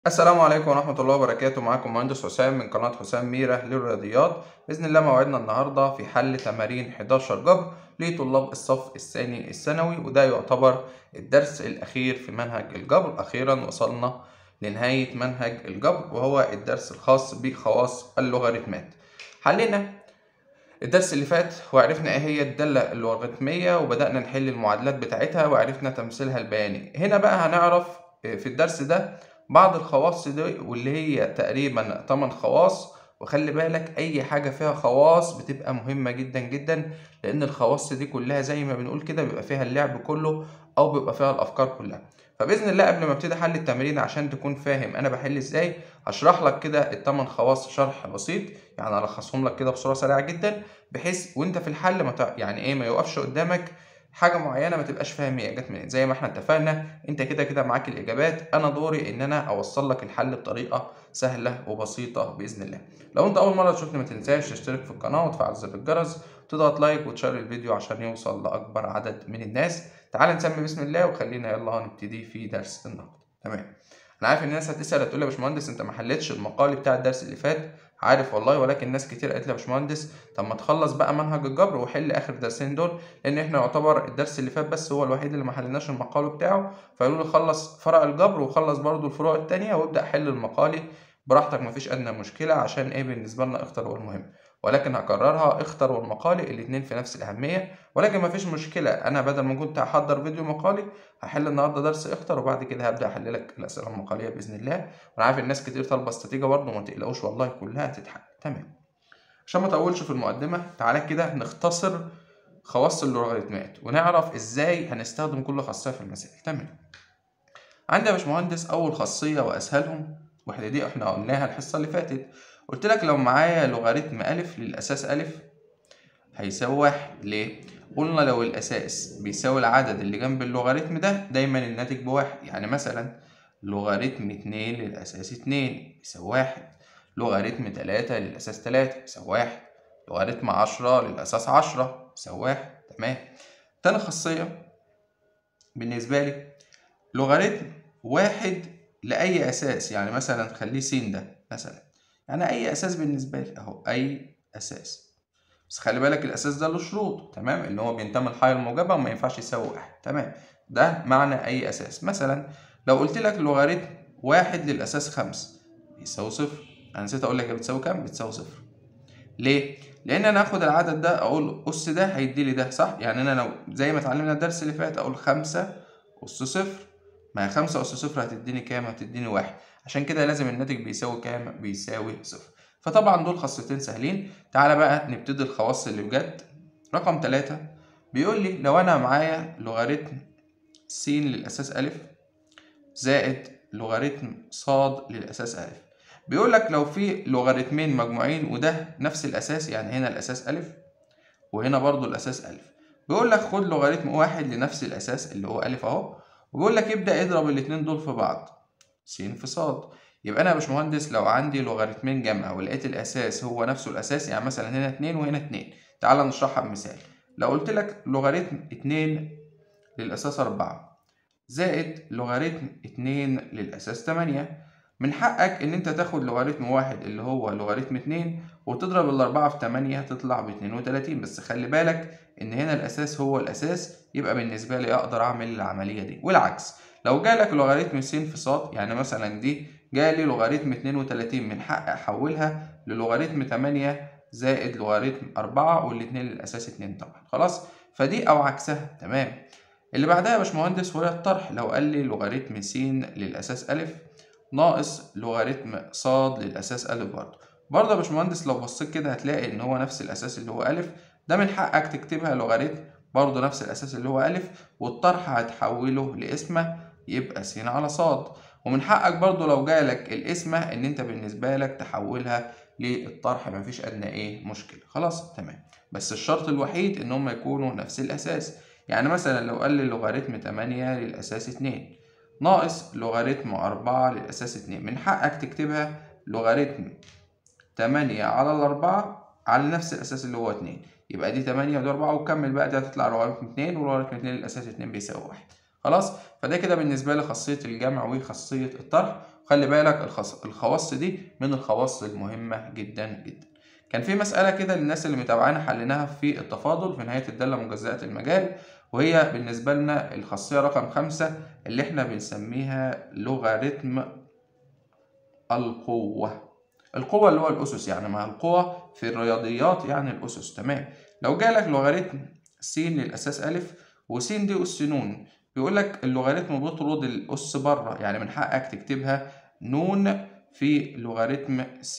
السلام عليكم ورحمة الله وبركاته معاكم مهندس حسام من قناة حسام ميرة للرياضيات بإذن الله موعدنا النهاردة في حل تمارين 11 جبر لطلاب الصف الثاني الثانوي وده يعتبر الدرس الأخير في منهج الجبر أخيرا وصلنا لنهاية منهج الجبر وهو الدرس الخاص بخواص اللوغاريتمات حلينا الدرس اللي فات وعرفنا ايه هي الدالة اللوغاريتمية وبدأنا نحل المعادلات بتاعتها وعرفنا تمثيلها البياني هنا بقى هنعرف في الدرس ده بعض الخواص دي واللي هي تقريبا 8 خواص وخلي بالك اي حاجة فيها خواص بتبقى مهمة جدا جدا لان الخواص دي كلها زي ما بنقول كده بيبقى فيها اللعب كله او بيبقى فيها الافكار كلها فباذن الله قبل ما ابتدي حل التمرين عشان تكون فاهم انا بحل ازاي هشرح لك كده الثمان خواص شرح بسيط يعني الخصهم لك كده بصوره سريعه جدا بحيث وانت في الحل ما تع- يعني ايه ما يوقفش قدامك حاجه معينه ما تبقاش فاهم هي جت منين زي ما احنا اتفقنا انت كده كده معاك الاجابات انا دوري ان انا اوصل لك الحل بطريقه سهله وبسيطه باذن الله لو انت اول مره تشوفني ما تنساش تشترك في القناه وتفعل زر الجرس وتضغط لايك وتشير الفيديو عشان يوصل لاكبر عدد من الناس تعال نسمي بسم الله وخلينا يلا نبتدي في درس النهارده تمام انا عارف ان الناس هتسال هتقول لي يا باشمهندس انت ما حلتش المقال بتاع الدرس اللي فات عارف والله ولكن ناس كتير قالت لي يا باشمهندس طب ما تخلص بقى منهج الجبر وحل اخر درسين دول لان احنا يعتبر الدرس اللي فات بس هو الوحيد اللي ما حلناش المقال بتاعه فقالوا لي خلص فرع الجبر وخلص برضو الفروع التانية وابدا حل المقالي براحتك مفيش ادنى مشكله عشان ايه بالنسبه لنا اختر هو المهم ولكن هكررها اختر والمقالي الاتنين في نفس الاهميه ولكن مفيش مشكله انا بدل ما كنت هحضر فيديو مقالي هحل النهارده درس اختر وبعد كده هبدا احل لك الاسئله المقاليه باذن الله وانا عارف الناس كتير طالبه استراتيجيه برضه ما تقلقوش والله كلها هتتحل تمام عشان ما اطولش في المقدمه تعالى كده نختصر خواص اللوغاريتمات ونعرف ازاي هنستخدم كل خاصيه في المسائل تمام عندي يا باشمهندس اول خاصيه واسهلهم واحده دي احنا قلناها الحصه اللي فاتت قلت لك لو معايا لوغاريتم الف للاساس الف هيساوي واحد ليه قلنا لو الاساس بيساوي العدد اللي جنب اللوغاريتم ده دايما الناتج بواحد يعني مثلا لوغاريتم اتنين للاساس اتنين يساوي واحد لوغاريتم تلاتة للاساس تلاتة يساوي واحد لوغاريتم عشرة للاساس عشرة يساوي واحد تمام تاني خاصية بالنسبة لي لوغاريتم واحد لأي أساس يعني مثلا خليه س ده مثلا يعني أي أساس بالنسبة لي أهو أي أساس بس خلي بالك الأساس ده له شروط تمام اللي هو بينتمي للحاجة الموجبة وما ينفعش يساوي واحد تمام ده معنى أي أساس مثلا لو قلت لك لوغاريتم واحد للأساس خمس يساوي صفر أنا نسيت أقول لك هي بتساوي كام؟ بتساوي صفر ليه؟ لأن أنا آخد العدد ده أقول أس ده هيديلي ده صح؟ يعني أنا لو زي ما اتعلمنا الدرس اللي فات أقول خمسة أس صفر ما هي خمسة أس صفر هتديني كام؟ هتديني واحد عشان كده لازم الناتج بيساوي كام؟ بيساوي صفر فطبعا دول خاصيتين سهلين تعالى بقى نبتدي الخواص اللي بجد رقم تلاتة بيقول لي لو أنا معايا لوغاريتم س للأساس ألف زائد لوغاريتم ص للأساس ألف بيقول لك لو في لوغاريتمين مجموعين وده نفس الأساس يعني هنا الأساس ألف وهنا برضو الأساس ألف بيقول لك خد لوغاريتم واحد لنفس الأساس اللي هو ألف أهو وبيقول لك ابدأ اضرب الاتنين دول في بعض س في ص يبقى أنا يا باشمهندس لو عندي لوغاريتمين جمع ولقيت الأساس هو نفسه الأساس يعني مثلا هنا اتنين وهنا اتنين تعال نشرحها بمثال لو قلت لك لوغاريتم اتنين للأساس أربعة زائد لوغاريتم اتنين للأساس تمانية من حقك إن أنت تاخد لوغاريتم واحد اللي هو لوغاريتم اتنين وتضرب الأربعة في تمانية تطلع باتنين وتلاتين بس خلي بالك إن هنا الأساس هو الأساس يبقى بالنسبة لي أقدر أعمل العملية دي والعكس لو جالك لوغاريتم س في ص يعني مثلا دي جالي لوغاريتم اتنين وتلاتين من حق أحولها للوغاريتم تمانية زائد لوغاريتم أربعة والاتنين للأساس اتنين طبعا خلاص فدي أو عكسها تمام اللي بعدها يا باشمهندس وهي الطرح لو قال لي لوغاريتم س للأساس ألف ناقص لوغاريتم ص للأساس ألف برضه برضه يا باشمهندس لو بصيت كده هتلاقي إن هو نفس الأساس اللي هو ألف ده من حقك تكتبها لوغاريتم برضه نفس الأساس اللي هو ألف والطرح هتحوله لاسمه يبقى س على ص ومن حقك برضه لو جالك الاسمه إن أنت بالنسبة لك تحولها للطرح مفيش أدنى إيه مشكلة خلاص تمام بس الشرط الوحيد إن هما يكونوا نفس الأساس يعني مثلا لو قال لي لوغاريتم تمانية للأساس اتنين ناقص لوغاريتم أربعة للأساس اتنين من حقك تكتبها لوغاريتم تمانية على الأربعة على نفس الأساس اللي هو اتنين يبقى دي تمانية ودي أربعة وكمل بقى دي هتطلع لوغاريتم اتنين ولوغاريتم اتنين للأساس اتنين بيساوي واحد خلاص فده كده بالنسبة لي خاصية الجمع وخاصية الطرح خلي بالك الخص... الخواص دي من الخواص المهمة جدا جدا كان في مسألة كده للناس اللي متابعانا حليناها في التفاضل في نهاية الدالة مجزأة المجال وهي بالنسبة لنا الخاصية رقم خمسة اللي احنا بنسميها لوغاريتم القوة القوة اللي هو الأسس يعني مع القوة في الرياضيات يعني الأسس تمام لو جالك لوغاريتم س للأساس ألف وس دي أس ن بيقول لك اللوغاريتم بيطرد الأس بره يعني من حقك تكتبها نون في لوغاريتم س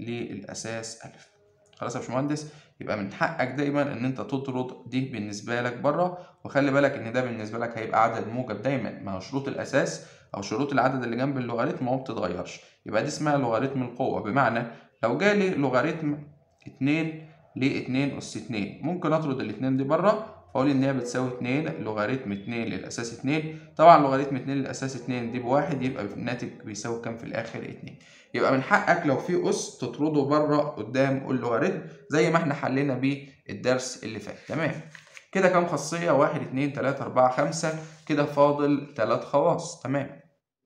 للأساس ألف خلاص يا باشمهندس يبقى من حقك دايما ان انت تطرد دي بالنسبه لك بره وخلي بالك ان ده بالنسبه لك هيبقى عدد موجب دايما مع شروط الاساس او شروط العدد اللي جنب اللوغاريتم ما بتتغيرش يبقى دي اسمها لوغاريتم القوه بمعنى لو جالي لوغاريتم 2 ل 2 اس 2 ممكن اطرد الاثنين دي بره فاقول ان هي بتساوي 2 لوغاريتم 2 للاساس 2 طبعا لوغاريتم 2 للاساس 2 دي بواحد يبقى الناتج بيساوي كام في الاخر 2 يبقى من حقك لو في اس تطرده بره قدام اللوغاريتم زي ما احنا حلينا بيه الدرس اللي فات تمام كده كام خاصية واحد اتنين تلاتة أربعة خمسة كده فاضل تلات خواص تمام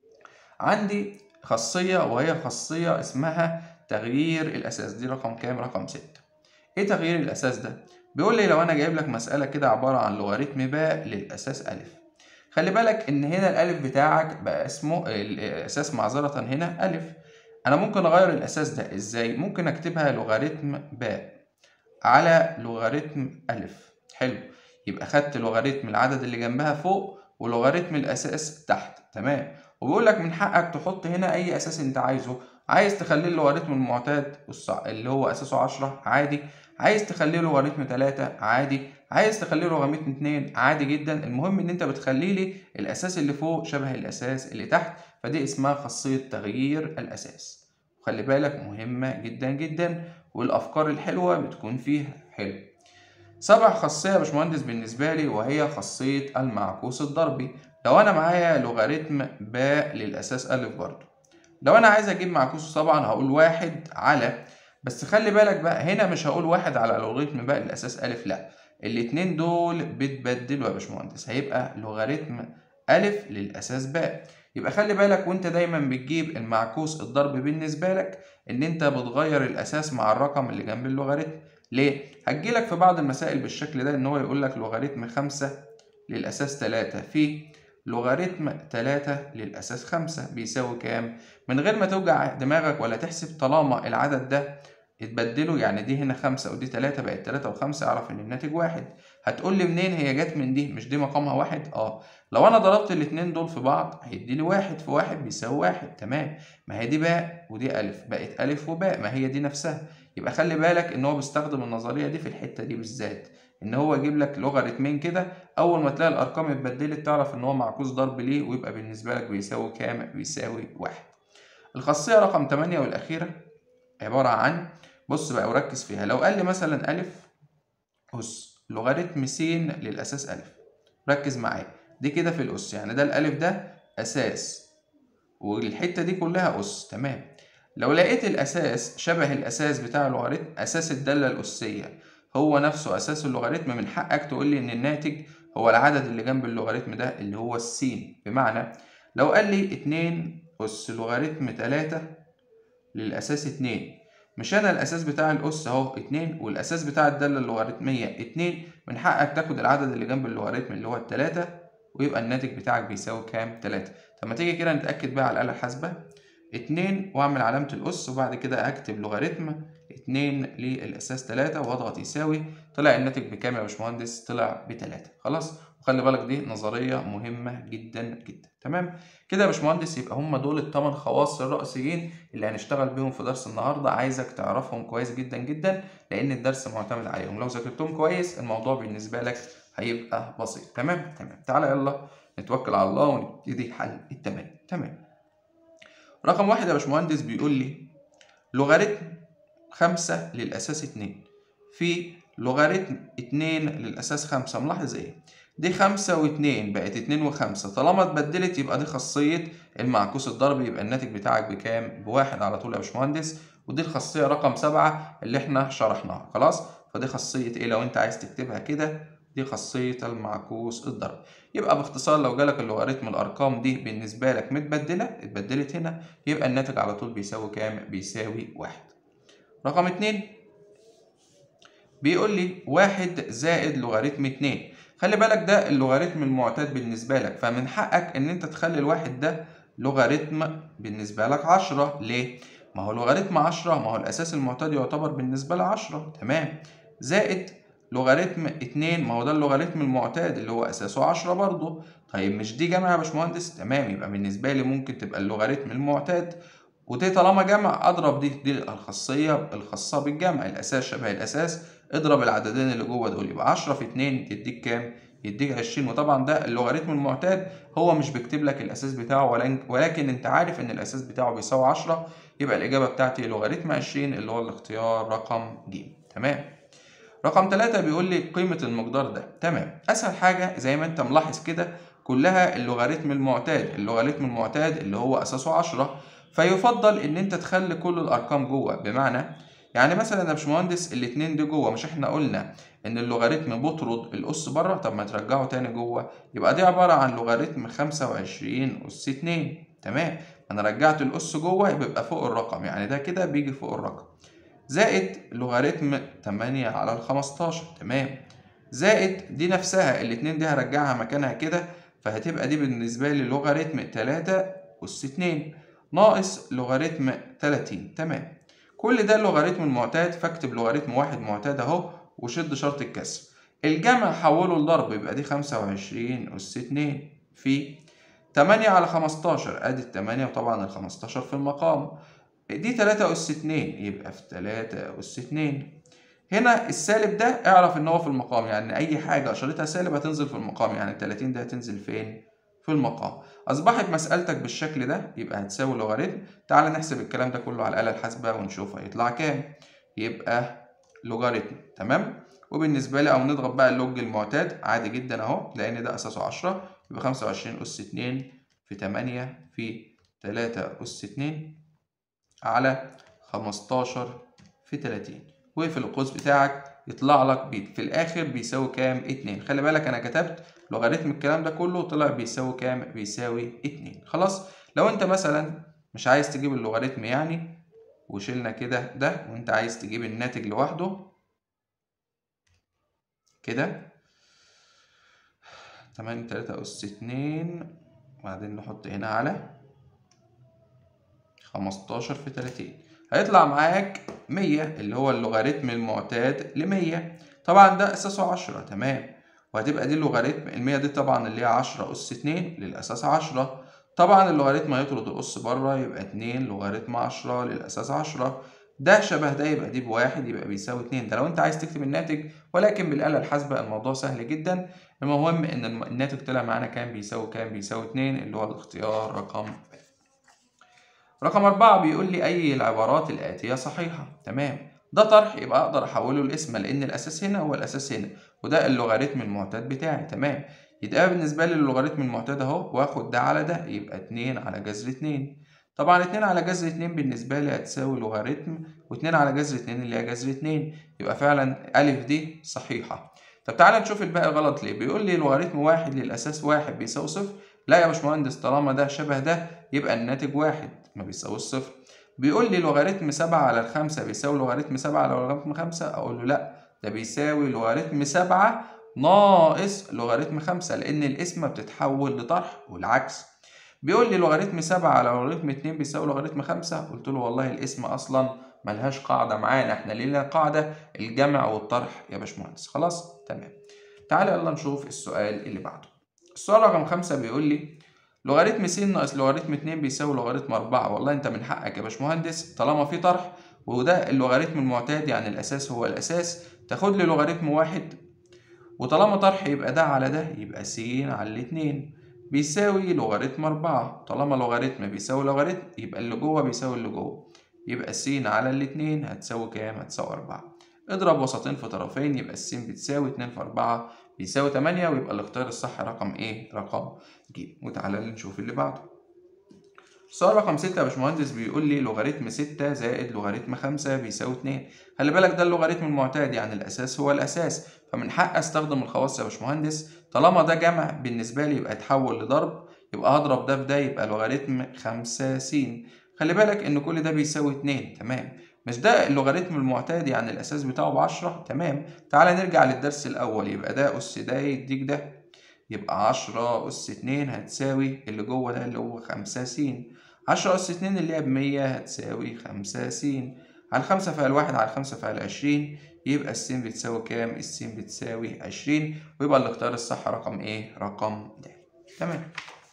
عندي خاصية وهي خاصية اسمها تغيير الأساس دي رقم كام رقم ستة ايه تغيير الأساس ده بيقول لي لو أنا جايب لك مسألة كده عبارة عن لوغاريتم باء للأساس ألف خلي بالك إن هنا الألف بتاعك بقى اسمه الأساس معذرة هنا ألف أنا ممكن أغير الأساس ده إزاي؟ ممكن أكتبها لوغاريتم باء على لوغاريتم ألف حلو يبقى خدت لوغاريتم العدد اللي جنبها فوق ولوغاريتم الأساس تحت تمام وبيقول لك من حقك تحط هنا أي أساس أنت عايزه عايز تخليه اللوغاريتم المعتاد اللي هو أساسه عشرة عادي عايز تخليه لوغاريتم تلاتة عادي عايز تخليه لوغاريتم اتنين عادي جدا المهم ان انت بتخلي لي الاساس اللي فوق شبه الاساس اللي تحت فدي اسمها خاصية تغيير الاساس وخلي بالك مهمة جدا جدا والافكار الحلوة بتكون فيها حلو سبع خاصية يا باشمهندس بالنسبة لي وهي خاصية المعكوس الضربي لو انا معايا لوغاريتم باء للاساس الف برضو لو انا عايز اجيب معكوسه طبعا هقول واحد على بس خلي بالك بقى هنا مش هقول واحد على لوغاريتم باء للاساس الف لا الاتنين دول بتبدلوا يا باشمهندس هيبقى لوغاريتم ألف للأساس باء يبقى خلي بالك وانت دايما بتجيب المعكوس الضرب بالنسبة لك ان انت بتغير الأساس مع الرقم اللي جنب اللوغاريتم ليه؟ هتجيلك في بعض المسائل بالشكل ده ان هو يقول لك لوغاريتم خمسة للأساس تلاتة في لوغاريتم تلاتة للأساس خمسة بيساوي كام؟ من غير ما توجع دماغك ولا تحسب طالما العدد ده اتبدلوا يعني دي هنا خمسة ودي تلاتة بقت تلاتة وخمسة أعرف إن الناتج واحد هتقول لي منين هي جت من دي مش دي مقامها واحد اه لو أنا ضربت الاتنين دول في بعض هيديلي واحد في واحد بيساوي واحد تمام ما هي دي باء ودي ألف بقت ألف وباء ما هي دي نفسها يبقى خلي بالك إن هو بيستخدم النظرية دي في الحتة دي بالذات إن هو يجيب لك لوغاريتمين كده أول ما تلاقي الأرقام اتبدلت تعرف إن هو معكوس ضرب ليه ويبقى بالنسبة لك بيساوي كام بيساوي واحد الخاصية رقم تمانية والأخيرة عبارة عن بص بقى وركز فيها لو قال لي مثلا ألف أس لوغاريتم س للأساس ألف ركز معايا دي كده في الأس يعني ده الألف ده أساس والحتة دي كلها أس تمام لو لقيت الأساس شبه الأساس بتاع اللوغاريتم أساس الدالة الأسية هو نفسه أساس اللوغاريتم من حقك تقول لي إن الناتج هو العدد اللي جنب اللوغاريتم ده اللي هو السين بمعنى لو قال لي اتنين أس لوغاريتم تلاتة للأساس اتنين مش انا الاساس بتاع الاس اهو اتنين والاساس بتاع الداله اللوغاريتميه اتنين من حقك تاخد العدد اللي جنب اللوغاريتم اللي هو التلاتة ويبقى الناتج بتاعك بيساوي كام تلاتة طب ما تيجي كده نتاكد بقى على الاله الحاسبه اتنين واعمل علامه الاس وبعد كده اكتب لوغاريتم اتنين للاساس تلاتة واضغط يساوي طلع الناتج بكام يا باشمهندس طلع بتلاتة خلاص وخلي بالك دي نظريه مهمه جدا جدا تمام كده يا باشمهندس يبقى هم دول الثمان خواص الرئيسيين اللي هنشتغل بيهم في درس النهارده عايزك تعرفهم كويس جدا جدا لان الدرس معتمد عليهم لو ذاكرتهم كويس الموضوع بالنسبه لك هيبقى بسيط تمام تمام تعالى يلا نتوكل على الله ونبتدي حل التمارين تمام رقم واحد يا باشمهندس بيقول لي لوغاريتم خمسة للأساس اتنين في لوغاريتم اتنين للأساس خمسة ملاحظ ايه؟ دي خمسة واتنين بقت اتنين وخمسة طالما اتبدلت يبقى دي خاصية المعكوس الضربي يبقى الناتج بتاعك بكام؟ بواحد على طول يا باشمهندس ودي الخاصية رقم سبعة اللي احنا شرحناها خلاص؟ فدي خاصية ايه لو انت عايز تكتبها كده دي خاصية المعكوس الضرب يبقى باختصار لو جالك اللوغاريتم الأرقام دي بالنسبة لك متبدلة اتبدلت هنا يبقى الناتج على طول بيساوي كام؟ بيساوي واحد رقم اتنين بيقول لي واحد زائد لوغاريتم اتنين خلي بالك ده اللوغاريتم المعتاد بالنسبة لك فمن حقك إن أنت تخلي الواحد ده لوغاريتم بالنسبة لك عشرة ليه؟ ما هو لوغاريتم عشرة ما هو الأساس المعتاد يعتبر بالنسبة لعشرة تمام زائد لوغاريتم اتنين ما هو ده اللوغاريتم المعتاد اللي هو أساسه عشرة برضه طيب مش دي جمع يا باشمهندس تمام يبقى بالنسبة لي ممكن تبقى اللوغاريتم المعتاد ودي طالما جمع اضرب دي دي الخاصيه الخاصه بالجمع الاساس شبه الاساس اضرب العددين اللي جوه دول يبقى 10 في 2 يديك كام يديك 20 وطبعا ده اللوغاريتم المعتاد هو مش بيكتب لك الاساس بتاعه ولكن انت عارف ان الاساس بتاعه بيساوي 10 يبقى الاجابه بتاعتي لوغاريتم 20 اللي هو الاختيار رقم ج تمام رقم 3 بيقول لي قيمه المقدار ده تمام اسهل حاجه زي ما انت ملاحظ كده كلها اللوغاريتم المعتاد اللوغاريتم المعتاد اللي هو اساسه 10 فيفضل ان انت تخلي كل الارقام جوه بمعنى يعني مثلا يا باشمهندس الاتنين دي جوه مش احنا قلنا ان اللوغاريتم بيطرد الاس بره طب ما ترجعه تاني جوه يبقى دي عباره عن لوغاريتم 25 اس 2 تمام انا رجعت الاس جوه يبقى فوق الرقم يعني ده كده بيجي فوق الرقم زائد لوغاريتم 8 على ال 15 تمام زائد دي نفسها الاتنين دي هرجعها مكانها كده فهتبقى دي بالنسبه لي لوغاريتم 3 اس 2 ناقص لوغاريتم 30 تمام كل ده اللوغاريتم المعتاد فاكتب لوغاريتم واحد معتاد اهو وشد شرط الكسر الجمع حوله لضرب يبقى دي 25 أس 2 في 8 على 15 ادي ال 8 وطبعا ال 15 في المقام دي 3 أس 2 يبقى في 3 أس 2 هنا السالب ده اعرف ان هو في المقام يعني اي حاجه اشارتها سالب هتنزل في المقام يعني ال 30 ده هتنزل فين في المقام أصبحت مسألتك بالشكل ده يبقى هتساوي لوغاريتم تعال نحسب الكلام ده كله على الآلة الحاسبة ونشوف هيطلع كام يبقى لوغاريتم تمام وبالنسبة لي أو نضغط بقى اللوج المعتاد عادي جدا أهو لأن ده أساسه 10 يبقى 25 أس 2 في 8 في 3 أس 2 على 15 في 30 واقفل القوس بتاعك يطلع لك بي في الاخر بيساوي كام 2 خلي بالك انا كتبت لوغاريتم الكلام ده كله طلع بيساوي كام بيساوي 2 خلاص لو انت مثلا مش عايز تجيب اللوغاريتم يعني وشيلنا كده ده وانت عايز تجيب الناتج لوحده كده 8 3 أس 2 وبعدين نحط هنا على 15 في 30 هيطلع معاك 100 اللي هو اللوغاريتم المعتاد ل 100 طبعا ده أساسه 10 تمام وهتبقى دي اللوغاريتم ال 100 دي طبعا اللي هي 10 أس 2 للأساس 10 طبعا اللوغاريتم هيطرد الأس بره يبقى 2 لوغاريتم 10 للأساس 10 ده شبه ده يبقى دي بواحد يبقى بيساوي 2 ده لو انت عايز تكتب الناتج ولكن بالآلة الحاسبة الموضوع سهل جدا المهم ان الناتج طلع معانا كام بيساوي كام بيساوي 2 اللي هو الاختيار رقم ب رقم أربعة بيقول لي أي العبارات الآتية صحيحة تمام ده طرح يبقى أقدر أحوله لاسم لأن الأساس هنا هو الأساس هنا وده اللوغاريتم المعتاد بتاعي تمام يبقى بالنسبة لي اللوغاريتم المعتاد أهو وآخد ده على ده يبقى اتنين على جذر اتنين طبعا اتنين على جذر اتنين بالنسبة لي هتساوي لوغاريتم واتنين على جذر اتنين اللي هي جذر اتنين يبقى فعلا ألف دي صحيحة طب تعالى نشوف الباقي غلط ليه بيقول لي لوغاريتم واحد للأساس واحد بيساوي صفر لا يا باشمهندس طالما ده شبه ده يبقى الناتج واحد ما بيساويش صفر بيقول لي لوغاريتم سبعة على الخمسة بيساوي لوغاريتم سبعة على لوغاريتم خمسة أقول له لأ ده بيساوي لوغاريتم سبعة ناقص لوغاريتم خمسة لأن القسمة بتتحول لطرح والعكس بيقول لي لوغاريتم سبعة على لوغاريتم اتنين بيساوي لوغاريتم خمسة قلت له والله القسمة أصلا ملهاش قاعدة معانا احنا لينا قاعدة الجمع والطرح يا باشمهندس خلاص تمام تعالى يلا نشوف السؤال اللي بعده السؤال رقم خمسة بيقول لي لوغاريتم س ناقص لوغاريتم اتنين بيساوي لوغاريتم أربعة والله أنت من حقك يا باشمهندس طالما في طرح وده اللوغاريتم المعتاد يعني الأساس هو الأساس تاخد لي لوغاريتم واحد وطالما طرح يبقى ده على ده يبقى س على الاتنين بيساوي لوغاريتم أربعة طالما لوغاريتم بيساوي لوغاريتم يبقى اللي جوه بيساوي اللي جوه يبقى س على الاتنين هتساوي كام؟ هتساوي أربعة اضرب وسطين في طرفين يبقى الس بتساوي اتنين في أربعة بيساوي تمانية ويبقى الاختيار الصح رقم ايه؟ رقم ج وتعالى نشوف اللي بعده السؤال رقم ستة يا باشمهندس بيقول لي لوغاريتم ستة زائد لوغاريتم خمسة بيساوي اتنين خلي بالك ده اللوغاريتم المعتاد يعني الأساس هو الأساس فمن حق أستخدم الخواص يا باشمهندس طالما ده جمع بالنسبة لي يبقى يتحول لضرب يبقى هضرب ده في ده يبقى لوغاريتم خمسة س خلي بالك إن كل ده بيساوي اتنين تمام مش ده اللوغاريتم المعتاد يعني الأساس بتاعه بعشرة تمام تعالى نرجع للدرس الأول يبقى ده أس ده يديك ده يبقى عشرة أس اتنين هتساوي اللي جوه ده اللي هو خمسة س عشرة أس اتنين اللي هي بمية هتساوي خمسة س على خمسة فعل واحد على خمسة فعل عشرين يبقى السين بتساوي كام؟ السين بتساوي عشرين ويبقى الاختيار الصح رقم ايه؟ رقم د تمام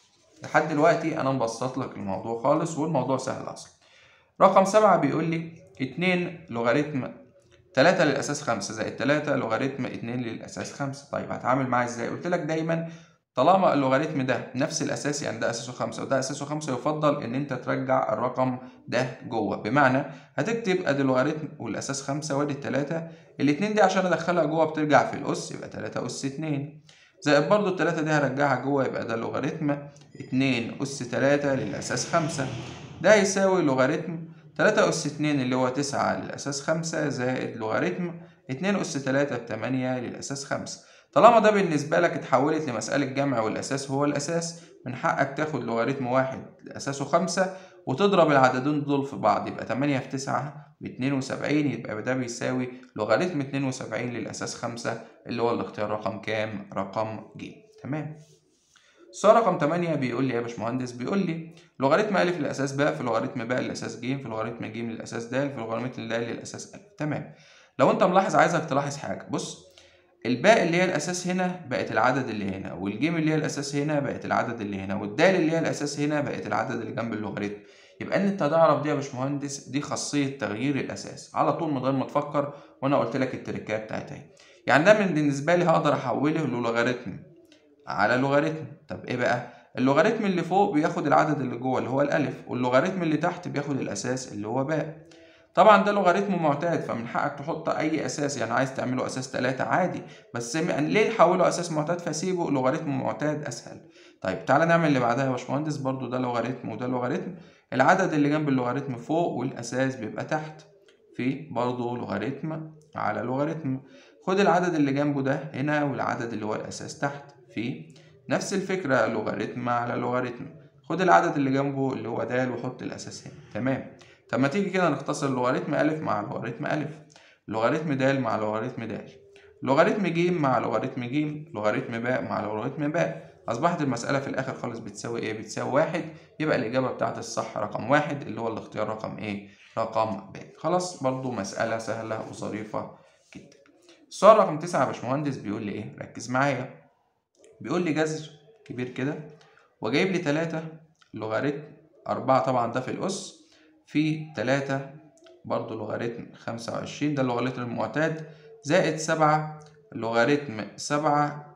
لحد دلوقتي أنا مبسط لك الموضوع خالص والموضوع سهل أصلا رقم سبعة بيقول لي اتنين لوغاريتم تلاتة للأساس خمسة زائد تلاتة لوغاريتم اتنين للأساس خمسة طيب هتعامل معاه ازاي؟ قلت لك دايما طالما اللوغاريتم ده نفس الأساس يعني ده أساسه خمسة وده أساسه خمسة يفضل إن أنت ترجع الرقم ده جوه بمعنى هتكتب أدي اللوغاريتم والأساس خمسة وأدي التلاتة الاتنين دي عشان أدخلها جوه بترجع في الأس يبقى تلاتة أس اتنين زائد برضو التلاتة دي هرجعها جوه يبقى ده لوغاريتم اتنين أس تلاتة للأساس خمسة ده هيساوي لوغاريتم تلاتة أس اتنين اللي هو تسعة للأساس خمسة زائد لوغاريتم اتنين أس تلاتة بتمانية للأساس خمسة طالما ده بالنسبة لك اتحولت لمسألة جمع والأساس هو الأساس من حقك تاخد لوغاريتم واحد أساسه خمسة وتضرب العددين دول في بعض يبقى تمانية في تسعة باتنين وسبعين يبقى ده بيساوي لوغاريتم اتنين وسبعين للأساس خمسة اللي هو الاختيار رقم كام؟ رقم ج تمام السؤال رقم 8 بيقول لي يا باشمهندس بيقول لي لوغاريتم أ للأساس ب في لوغاريتم ب للأساس ج في لوغاريتم ج للأساس د في لوغاريتم د للأساس أ تمام لو أنت ملاحظ عايزك تلاحظ حاجة بص الباء اللي هي الأساس هنا بقت العدد اللي هنا والجيم اللي هي الأساس هنا بقت العدد اللي هنا والدال اللي هي الأساس هنا بقت العدد اللي جنب اللوغاريتم يبقى ان انت تعرف دي يا باشمهندس دي خاصيه تغيير الاساس على طول من غير ما تفكر وانا قلت لك التركيه بتاعتها اهي يعني ده من بالنسبه لي هقدر احوله للوغاريتم على لوغاريتم طب ايه بقى اللوغاريتم اللي فوق بياخد العدد اللي جوه اللي هو الالف واللوغاريتم اللي تحت بياخد الاساس اللي هو باء طبعا ده لوغاريتم معتاد فمن حقك تحط اي اساس يعني عايز تعمله اساس 3 عادي بس ليه نحوله اساس معتاد فسيبه لوغاريتم معتاد اسهل طيب تعالى نعمل اللي بعدها يا باشمهندس برضو ده لوغاريتم وده لوغاريتم العدد اللي جنب اللوغاريتم فوق والاساس بيبقى تحت في برضو لوغاريتم على لوغاريتم خد العدد اللي جنبه ده هنا والعدد اللي هو الاساس تحت في نفس الفكرة لوغاريتم على لوغاريتم خد العدد اللي جنبه اللي هو د وحط الاساس هنا تمام طب ما تيجي كده نختصر لوغاريتم أ مع لوغاريتم أ لوغاريتم د مع لوغاريتم د لوغاريتم ج مع لوغاريتم ج لوغاريتم باء مع لوغاريتم باء أصبحت المسألة في الآخر خالص بتساوي إيه؟ بتساوي واحد يبقى الإجابة بتاعت الصح رقم واحد اللي هو الاختيار رقم إيه؟ رقم ب خلاص برضو مسألة سهلة وظريفة جدا السؤال رقم تسعة يا باشمهندس بيقول لي إيه؟ ركز معايا بيقول لي جذر كبير كده وجايب لي تلاتة لوغاريتم أربعة طبعا ده في الأس في تلاتة برضو لوغاريتم خمسة وعشرين ده اللوغاريتم المعتاد زائد سبعة لوغاريتم سبعة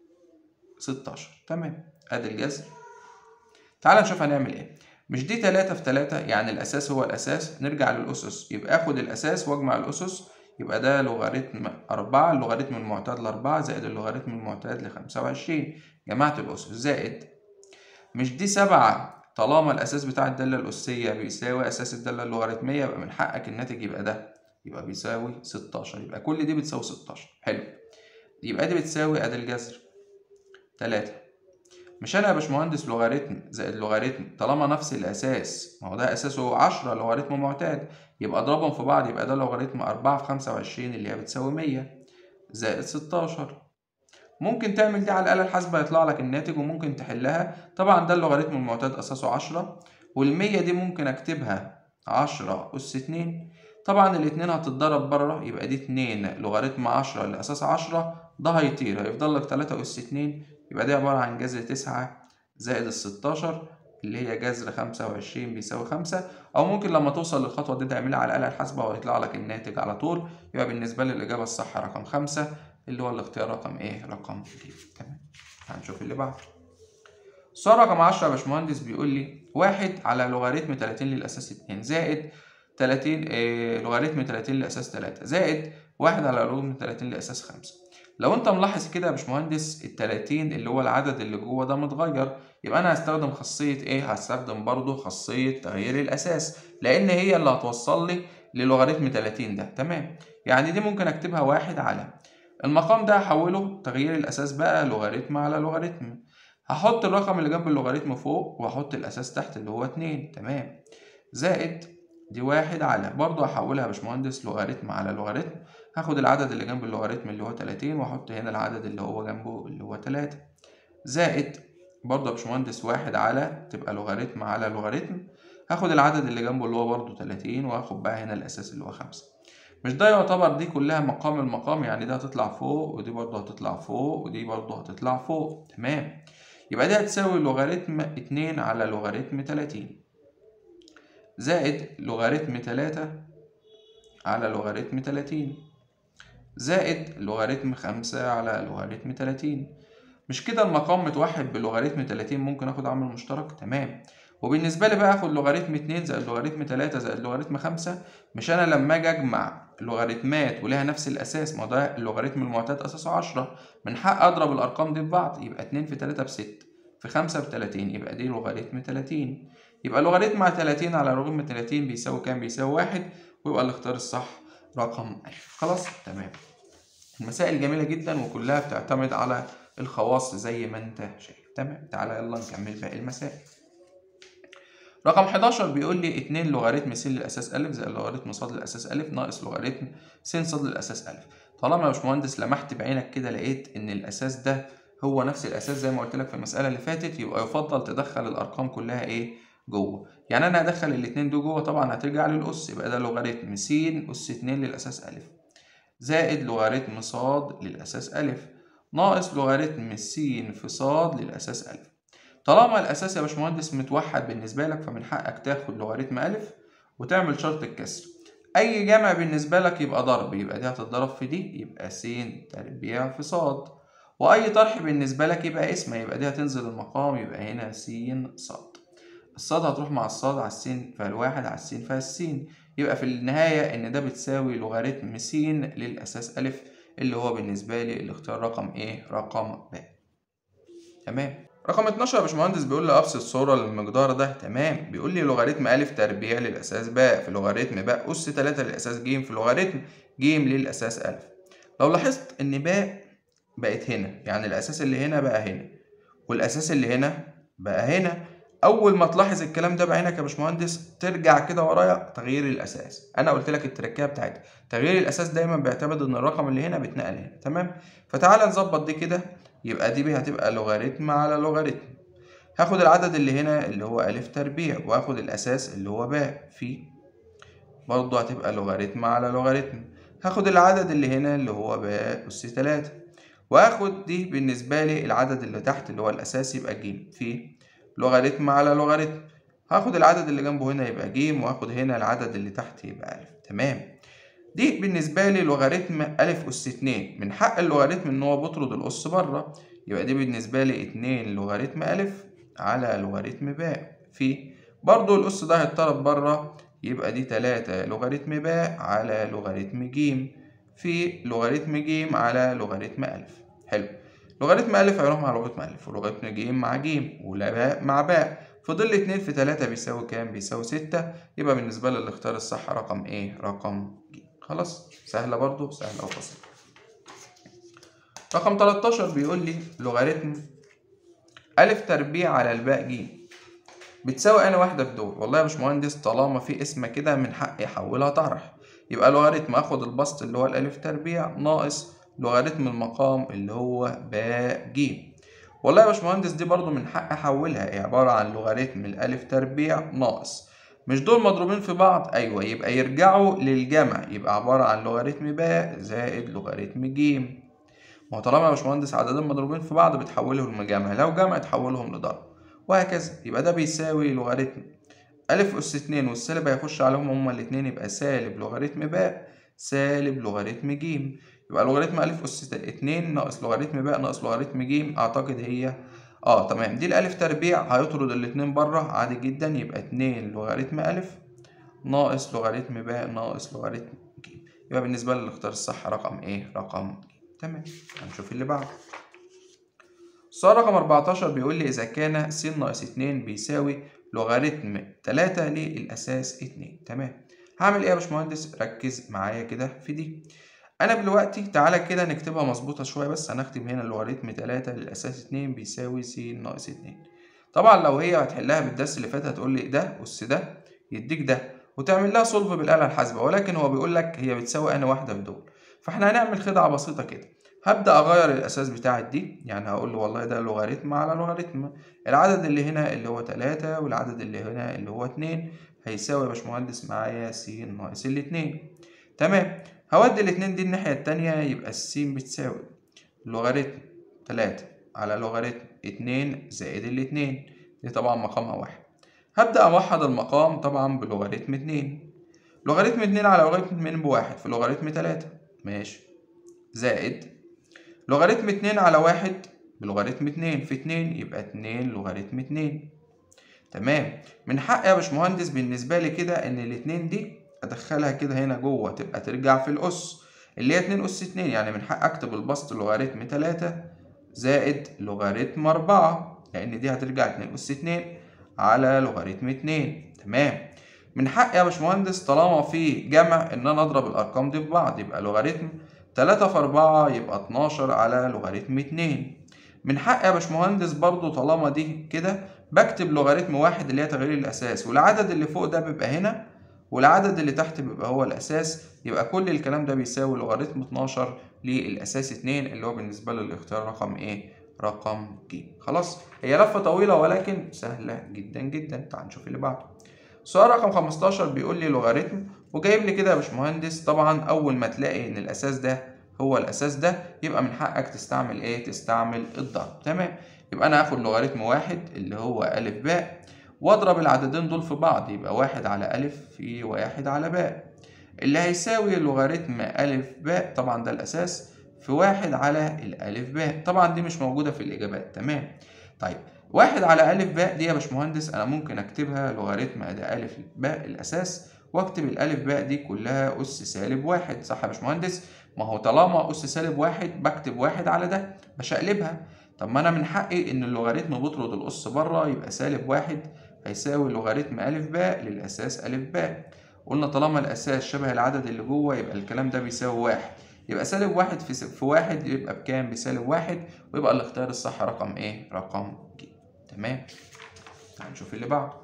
ستاشر تمام ادي الجذر تعال نشوف هنعمل ايه مش دي تلاتة في تلاتة يعني الأساس هو الأساس نرجع للأسس يبقى آخد الأساس وأجمع الأسس يبقى ده لوغاريتم أربعة اللوغاريتم المعتاد لأربعة زائد اللوغاريتم المعتاد لخمسة وعشرين جمعت الأسس زائد مش دي سبعة طالما الأساس بتاع الدالة الأسية بيساوي أساس الدالة اللوغاريتمية يبقى من حقك الناتج يبقى ده يبقى بيساوي ستاشر يبقى كل دي بتساوي ستاشر حلو يبقى دي بتساوي أدي الجذر تلاتة مش أنا يا باشمهندس لوغاريتم زائد لوغاريتم طالما نفس الأساس ما هو ده أساسه عشرة لوغاريتم معتاد يبقى اضربهم في بعض يبقى ده لوغاريتم أربعة في خمسة وعشرين اللي هي بتساوي مية زائد ستاشر ممكن تعمل دي على الآلة الحاسبة يطلع لك الناتج وممكن تحلها طبعا ده اللوغاريتم المعتاد أساسه عشرة والمية دي ممكن أكتبها عشرة أس اتنين طبعا الاتنين هتتضرب بره يبقى دي اتنين لوغاريتم عشرة اللي أساس عشرة ده هيطير هيفضل لك تلاتة أس اتنين يبقى دي عبارة عن جذر تسعة زائد الستاشر اللي هي جذر خمسة وعشرين بيساوي خمسة أو ممكن لما توصل للخطوة دي تعملها على الآلة الحاسبة ويطلع لك الناتج على طول يبقى بالنسبة لي الإجابة الصح رقم خمسة اللي هو الاختيار رقم إيه؟ رقم د تمام هنشوف اللي بعده السؤال رقم عشرة يا باشمهندس بيقول لي واحد على لوغاريتم تلاتين للأساس اتنين زائد تلاتين إيه لوغاريتم تلاتين لأساس تلاتة زائد واحد على لوغاريتم تلاتين لأساس خمسة لو انت ملاحظ كده يا باشمهندس ال 30 اللي هو العدد اللي جوه ده متغير يبقى انا هستخدم خاصيه ايه هستخدم برضو خاصيه تغيير الاساس لان هي اللي هتوصل لي للوغاريتم 30 ده تمام يعني دي ممكن اكتبها واحد على المقام ده هحوله تغيير الاساس بقى لوغاريتم على لوغاريتم هحط الرقم اللي جنب اللوغاريتم فوق وهحط الاساس تحت اللي هو 2 تمام زائد دي واحد على برضه هحولها يا باشمهندس لوغاريتم على لوغاريتم هاخد العدد اللي جنب اللوغاريتم اللي هو 30 واحط هنا العدد اللي هو جنبه اللي هو 3 زائد برضه يا باشمهندس واحد على تبقى لوغاريتم على لوغاريتم هاخد العدد اللي جنبه اللي هو برضه 30 وهاخد بقى هنا الاساس اللي هو 5 مش ده يعتبر دي كلها مقام المقام يعني ده هتطلع فوق ودي برضه هتطلع فوق ودي برضه هتطلع فوق تمام يبقى دي هتساوي لوغاريتم 2 على لوغاريتم 30 زائد لوغاريتم 3 على لوغاريتم 30 زائد لوغاريتم 5 على لوغاريتم 30 مش كده المقام متوحد بلوغاريتم 30 ممكن اخد عامل مشترك تمام وبالنسبة لي بقى اخد لوغاريتم 2 زائد لوغاريتم 3 زائد لوغاريتم 5 مش انا لما اجي اجمع لوغاريتمات ولها نفس الاساس ما ده اللوغاريتم المعتاد اساسه 10 من حق اضرب الارقام دي في بعض يبقى 2 في 3 ب 6 في 5 ب 30 يبقى دي لوغاريتم 30 يبقى لوغاريتم مع 30 على لوغاريتم 30 بيساوي كام بيساوي 1 ويبقى الاختيار الصح رقم ألف خلاص تمام المسائل جميلة جدا وكلها بتعتمد على الخواص زي ما انت شايف تمام تعالى يلا نكمل باقي المسائل رقم 11 بيقول لي 2 لوغاريتم س للاساس ا زائد لوغاريتم ص للاساس ا ناقص لوغاريتم س ص للاساس ا طالما يا باشمهندس لمحت بعينك كده لقيت ان الاساس ده هو نفس الاساس زي ما قلت لك في المساله اللي فاتت يبقى يفضل تدخل الارقام كلها ايه جوه يعني انا هدخل الاثنين دول جوه طبعا هترجع للاس يبقى ده لوغاريتم س اس 2 للاساس ا زائد لوغاريتم ص للاساس ا ناقص لوغاريتم س في ص للاساس ا طالما الاساس يا باشمهندس متوحد بالنسبه لك فمن حقك تاخد لوغاريتم ا وتعمل شرط الكسر اي جمع بالنسبه لك يبقى ضرب يبقى دي هتتضرب في دي يبقى س تربيع في ص واي طرح بالنسبه لك يبقى اسم يبقى دي هتنزل المقام يبقى هنا س ص الصاد هتروح مع الصاد على السين فالواحد على السين فالسين يبقى في النهاية إن ده بتساوي لوغاريتم س للأساس أ اللي هو بالنسبة لي الاختيار رقم إيه؟ رقم ب. تمام. رقم 12 يا باشمهندس بيقول لي أبسط صورة للمقدار ده تمام بيقول لي لوغاريتم أ تربيع للأساس ب في لوغاريتم ب أس 3 للأساس ج في لوغاريتم ج للأساس أ. لو لاحظت إن ب بقت هنا يعني الأساس اللي هنا بقى هنا والأساس اللي هنا بقى هنا اول ما تلاحظ الكلام ده بعينك يا باشمهندس ترجع كده ورايا تغيير الاساس انا قلت لك التركيبه بتاعتها تغيير الاساس دايما بيعتمد ان الرقم اللي هنا بيتنقل هنا تمام فتعالى نظبط دي كده يبقى دي هتبقى لوغاريتم على لوغاريتم هاخد العدد اللي هنا اللي هو أ تربيع وآخد الأساس اللي هو باء في برضه هتبقى لوغاريتم على لوغاريتم هاخد العدد اللي هنا اللي هو باء أس تلاتة وآخد دي بالنسبة لي العدد اللي تحت اللي هو الأساس يبقى ج في لوغاريتم على لوغاريتم هاخد العدد اللي جنبه هنا يبقى ج وهاخد هنا العدد اللي تحت يبقى أ تمام دي بالنسبة لي لوغاريتم أ أس اتنين من حق اللوغاريتم إن هو بيطرد الأس بره يبقى دي بالنسبة لي اتنين لوغاريتم أ على لوغاريتم ب في برضو الأس ده هيتطرد بره يبقى دي تلاتة لوغاريتم ب على لوغاريتم ج في لوغاريتم ج على لوغاريتم أ حلو لوغاريتم أ هيروح مع لوغاريتم أ ولوغاريتم ج مع ج ولا باء مع باء فضل اتنين في تلاتة بيساوي كام؟ بيساوي ستة يبقى بالنسبة لي الاختيار الصح رقم ايه؟ رقم ج خلاص سهلة برضو سهلة وبسيطة رقم 13 بيقول لي لوغاريتم أ تربيع على الباء ج بتساوي أنا واحدة في دول والله يا باشمهندس طالما في اسم كده من حقي أحولها طرح يبقى لوغاريتم آخد البسط اللي هو الألف تربيع ناقص لوغاريتم المقام اللي هو باء ج والله يا باشمهندس دي برضو من حق أحولها هي عبارة عن لوغاريتم الألف تربيع ناقص مش دول مضروبين في بعض أيوة يبقى يرجعوا للجمع يبقى عبارة عن لوغاريتم باء زائد لوغاريتم ج ما هو طالما يا باشمهندس عددين مضروبين في بعض بتحولهم لجمع لو جمع تحولهم لضرب وهكذا يبقى ده بيساوي لوغاريتم ألف أس اتنين والسالب هيخش عليهم هما الاتنين يبقى سالب لوغاريتم باء سالب لوغاريتم ج يبقى لوغاريتم ألف أس اتنين ناقص لوغاريتم باء ناقص لوغاريتم ج أعتقد هي اه تمام دي الألف تربيع هيطرد الاتنين بره عادي جدا يبقى اتنين لوغاريتم ألف ناقص لوغاريتم باء ناقص لوغاريتم ج يبقى بالنسبة لي الاختيار الصح رقم ايه؟ رقم ج تمام هنشوف اللي بعده السؤال رقم 14 بيقول لي إذا كان س ناقص 2 بيساوي لوغاريتم 3 للأساس 2 تمام هعمل إيه يا باشمهندس؟ ركز معايا كده في دي أنا دلوقتي تعالى كده نكتبها مظبوطة شوية بس هنكتب هنا لوغاريتم 3 للأساس 2 بيساوي س ناقص 2 طبعا لو هي هتحلها بالدرس اللي فات هتقول لي ده أس ده يديك ده وتعمل لها سولف بالآلة الحاسبة ولكن هو بيقول لك هي بتساوي أنا واحدة في دول فاحنا هنعمل خدعة بسيطة كده هبدأ أغير الأساس بتاع دي يعني هقول له والله ده لوغاريتم على لوغاريتم العدد اللي هنا اللي هو تلاتة والعدد اللي هنا اللي هو اتنين هيساوي يا باشمهندس معايا س ناقص الاتنين تمام هودي الاتنين دي الناحية التانية يبقى الس بتساوي لوغاريتم تلاتة على لوغاريتم اتنين زائد الاتنين دي طبعا مقامها واحد هبدأ أوحد المقام طبعا بلوغاريتم اتنين لوغاريتم اتنين على لوغاريتم اتنين بواحد في لوغاريتم تلاتة ماشي زائد لوغاريتم اتنين على واحد بلوغاريتم اتنين في اتنين يبقى اتنين لوغاريتم اتنين تمام من حق يا باشمهندس بالنسبة لي كده إن الاتنين دي أدخلها كده هنا جوه تبقى ترجع في الأس اللي هي اتنين أس اتنين يعني من حق أكتب البسط لوغاريتم تلاتة زائد لوغاريتم أربعة لأن دي هترجع اتنين أس اتنين على لوغاريتم اتنين تمام من حق يا باشمهندس طالما في جمع إن أنا أضرب الأرقام دي في بعض يبقى لوغاريتم تلاتة في أربعة يبقى اتناشر على لوغاريتم اتنين من حق يا باشمهندس برضو طالما دي كده بكتب لوغاريتم واحد اللي هي تغيير الأساس والعدد اللي فوق ده بيبقى هنا والعدد اللي تحت بيبقى هو الأساس يبقى كل الكلام ده بيساوي لوغاريتم 12 للأساس 2 اللي هو بالنسبة له الاختيار رقم إيه؟ رقم ج خلاص هي لفة طويلة ولكن سهلة جدا جدا تعال نشوف اللي بعده سؤال رقم 15 بيقول لي لوغاريتم وجايب لي كده يا باشمهندس طبعا أول ما تلاقي إن الأساس ده هو الأساس ده يبقى من حقك تستعمل إيه؟ تستعمل الضرب تمام يبقى أنا هاخد لوغاريتم واحد اللي هو أ باء واضرب العددين دول في بعض يبقى واحد على ألف في واحد على باء اللي هيساوي لوغاريتم ألف باء طبعا ده الأساس في واحد على الألف باء طبعا دي مش موجودة في الإجابات تمام طيب واحد على ألف باء دي يا باشمهندس أنا ممكن أكتبها لوغاريتم أدي ألف باء الأساس وأكتب الألف باء دي كلها أس سالب واحد صح يا باشمهندس؟ ما هو طالما أس سالب واحد بكتب واحد على ده بشقلبها طب ما أنا من حقي إن اللوغاريتم بطرد الأس بره يبقى سالب واحد هيساوي لوغاريتم أ باء للأساس أ باء قلنا طالما الأساس شبه العدد اللي جوه يبقى الكلام ده بيساوي واحد يبقى سالب واحد في, في واحد يبقى بكام بسالب واحد ويبقى الاختيار الصح رقم ايه رقم ج تمام هنشوف اللي بعده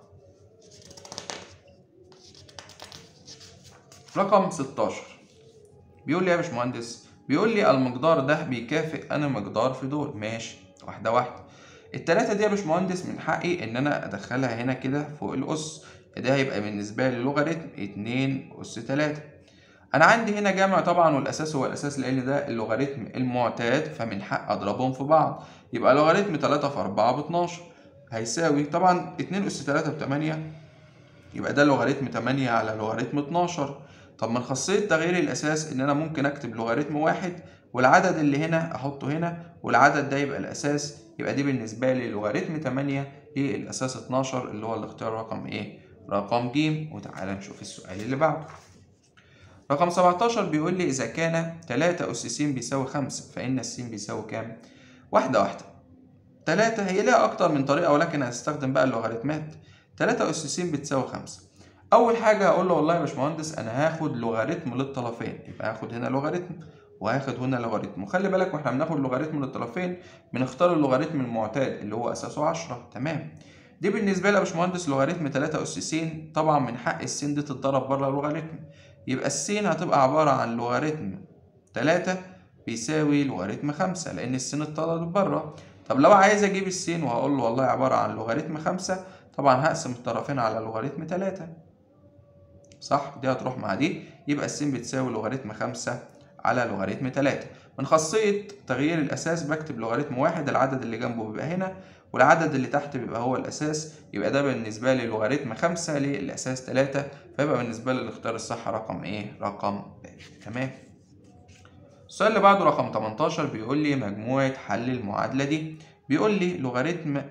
رقم 16 بيقول لي يا باشمهندس بيقول لي المقدار ده بيكافئ انا مقدار في دول ماشي واحده واحده التلاتة دي يا باشمهندس من حقي ان انا ادخلها هنا كده فوق الاس ده هيبقى بالنسبه لي لوغاريتم اتنين اس تلاتة انا عندي هنا جمع طبعا والاساس هو الاساس لان ده اللوغاريتم المعتاد فمن حق اضربهم في بعض يبقى لوغاريتم تلاتة في أربعة ب 12 هيساوي طبعا اتنين اس تلاتة بتمانية يبقى ده لوغاريتم تمانية على لوغاريتم 12 طب من خاصية تغيير الأساس إن أنا ممكن أكتب لوغاريتم واحد والعدد اللي هنا أحطه هنا والعدد ده يبقى الأساس يبقى دي بالنسبة لي لوغاريتم 8 إيه الأساس 12 اللي هو الاختيار رقم إيه؟ رقم ج وتعالى نشوف السؤال اللي بعده. رقم 17 بيقول لي إذا كان 3 أس س بيساوي 5 فإن الس بيساوي كام؟ واحدة واحدة. 3 هي ليها أكتر من طريقة ولكن هستخدم بقى اللوغاريتمات. 3 أس س بتساوي 5. أول حاجة هقول له والله يا باشمهندس أنا هاخد لوغاريتم للطرفين يبقى هاخد هنا لوغاريتم وهاخد هنا لوغاريتم وخلي بالك واحنا بناخد لوغاريتم للطرفين بنختار اللوغاريتم المعتاد اللي هو اساسه 10 تمام دي بالنسبه لي يا باشمهندس لوغاريتم 3 اس س طبعا من حق الس دي تتضرب بره اللوغاريتم يبقى الس هتبقى عباره عن لوغاريتم 3 بيساوي لوغاريتم 5 لان الس اتطردت بره طب لو عايز اجيب الس وهقول له والله عباره عن لوغاريتم 5 طبعا هقسم الطرفين على لوغاريتم 3 صح دي هتروح مع دي يبقى الس بتساوي لوغاريتم 5 على لوغاريتم 3 من خاصية تغيير الأساس بكتب لوغاريتم واحد العدد اللي جنبه بيبقى هنا والعدد اللي تحت بيبقى هو الأساس يبقى ده بالنسبة لي لوغاريتم 5 للأساس 3 فيبقى بالنسبة لي الاختيار الصح رقم إيه؟ رقم ب تمام السؤال اللي بعده رقم 18 بيقول لي مجموعة حل المعادلة دي بيقول لي لوغاريتم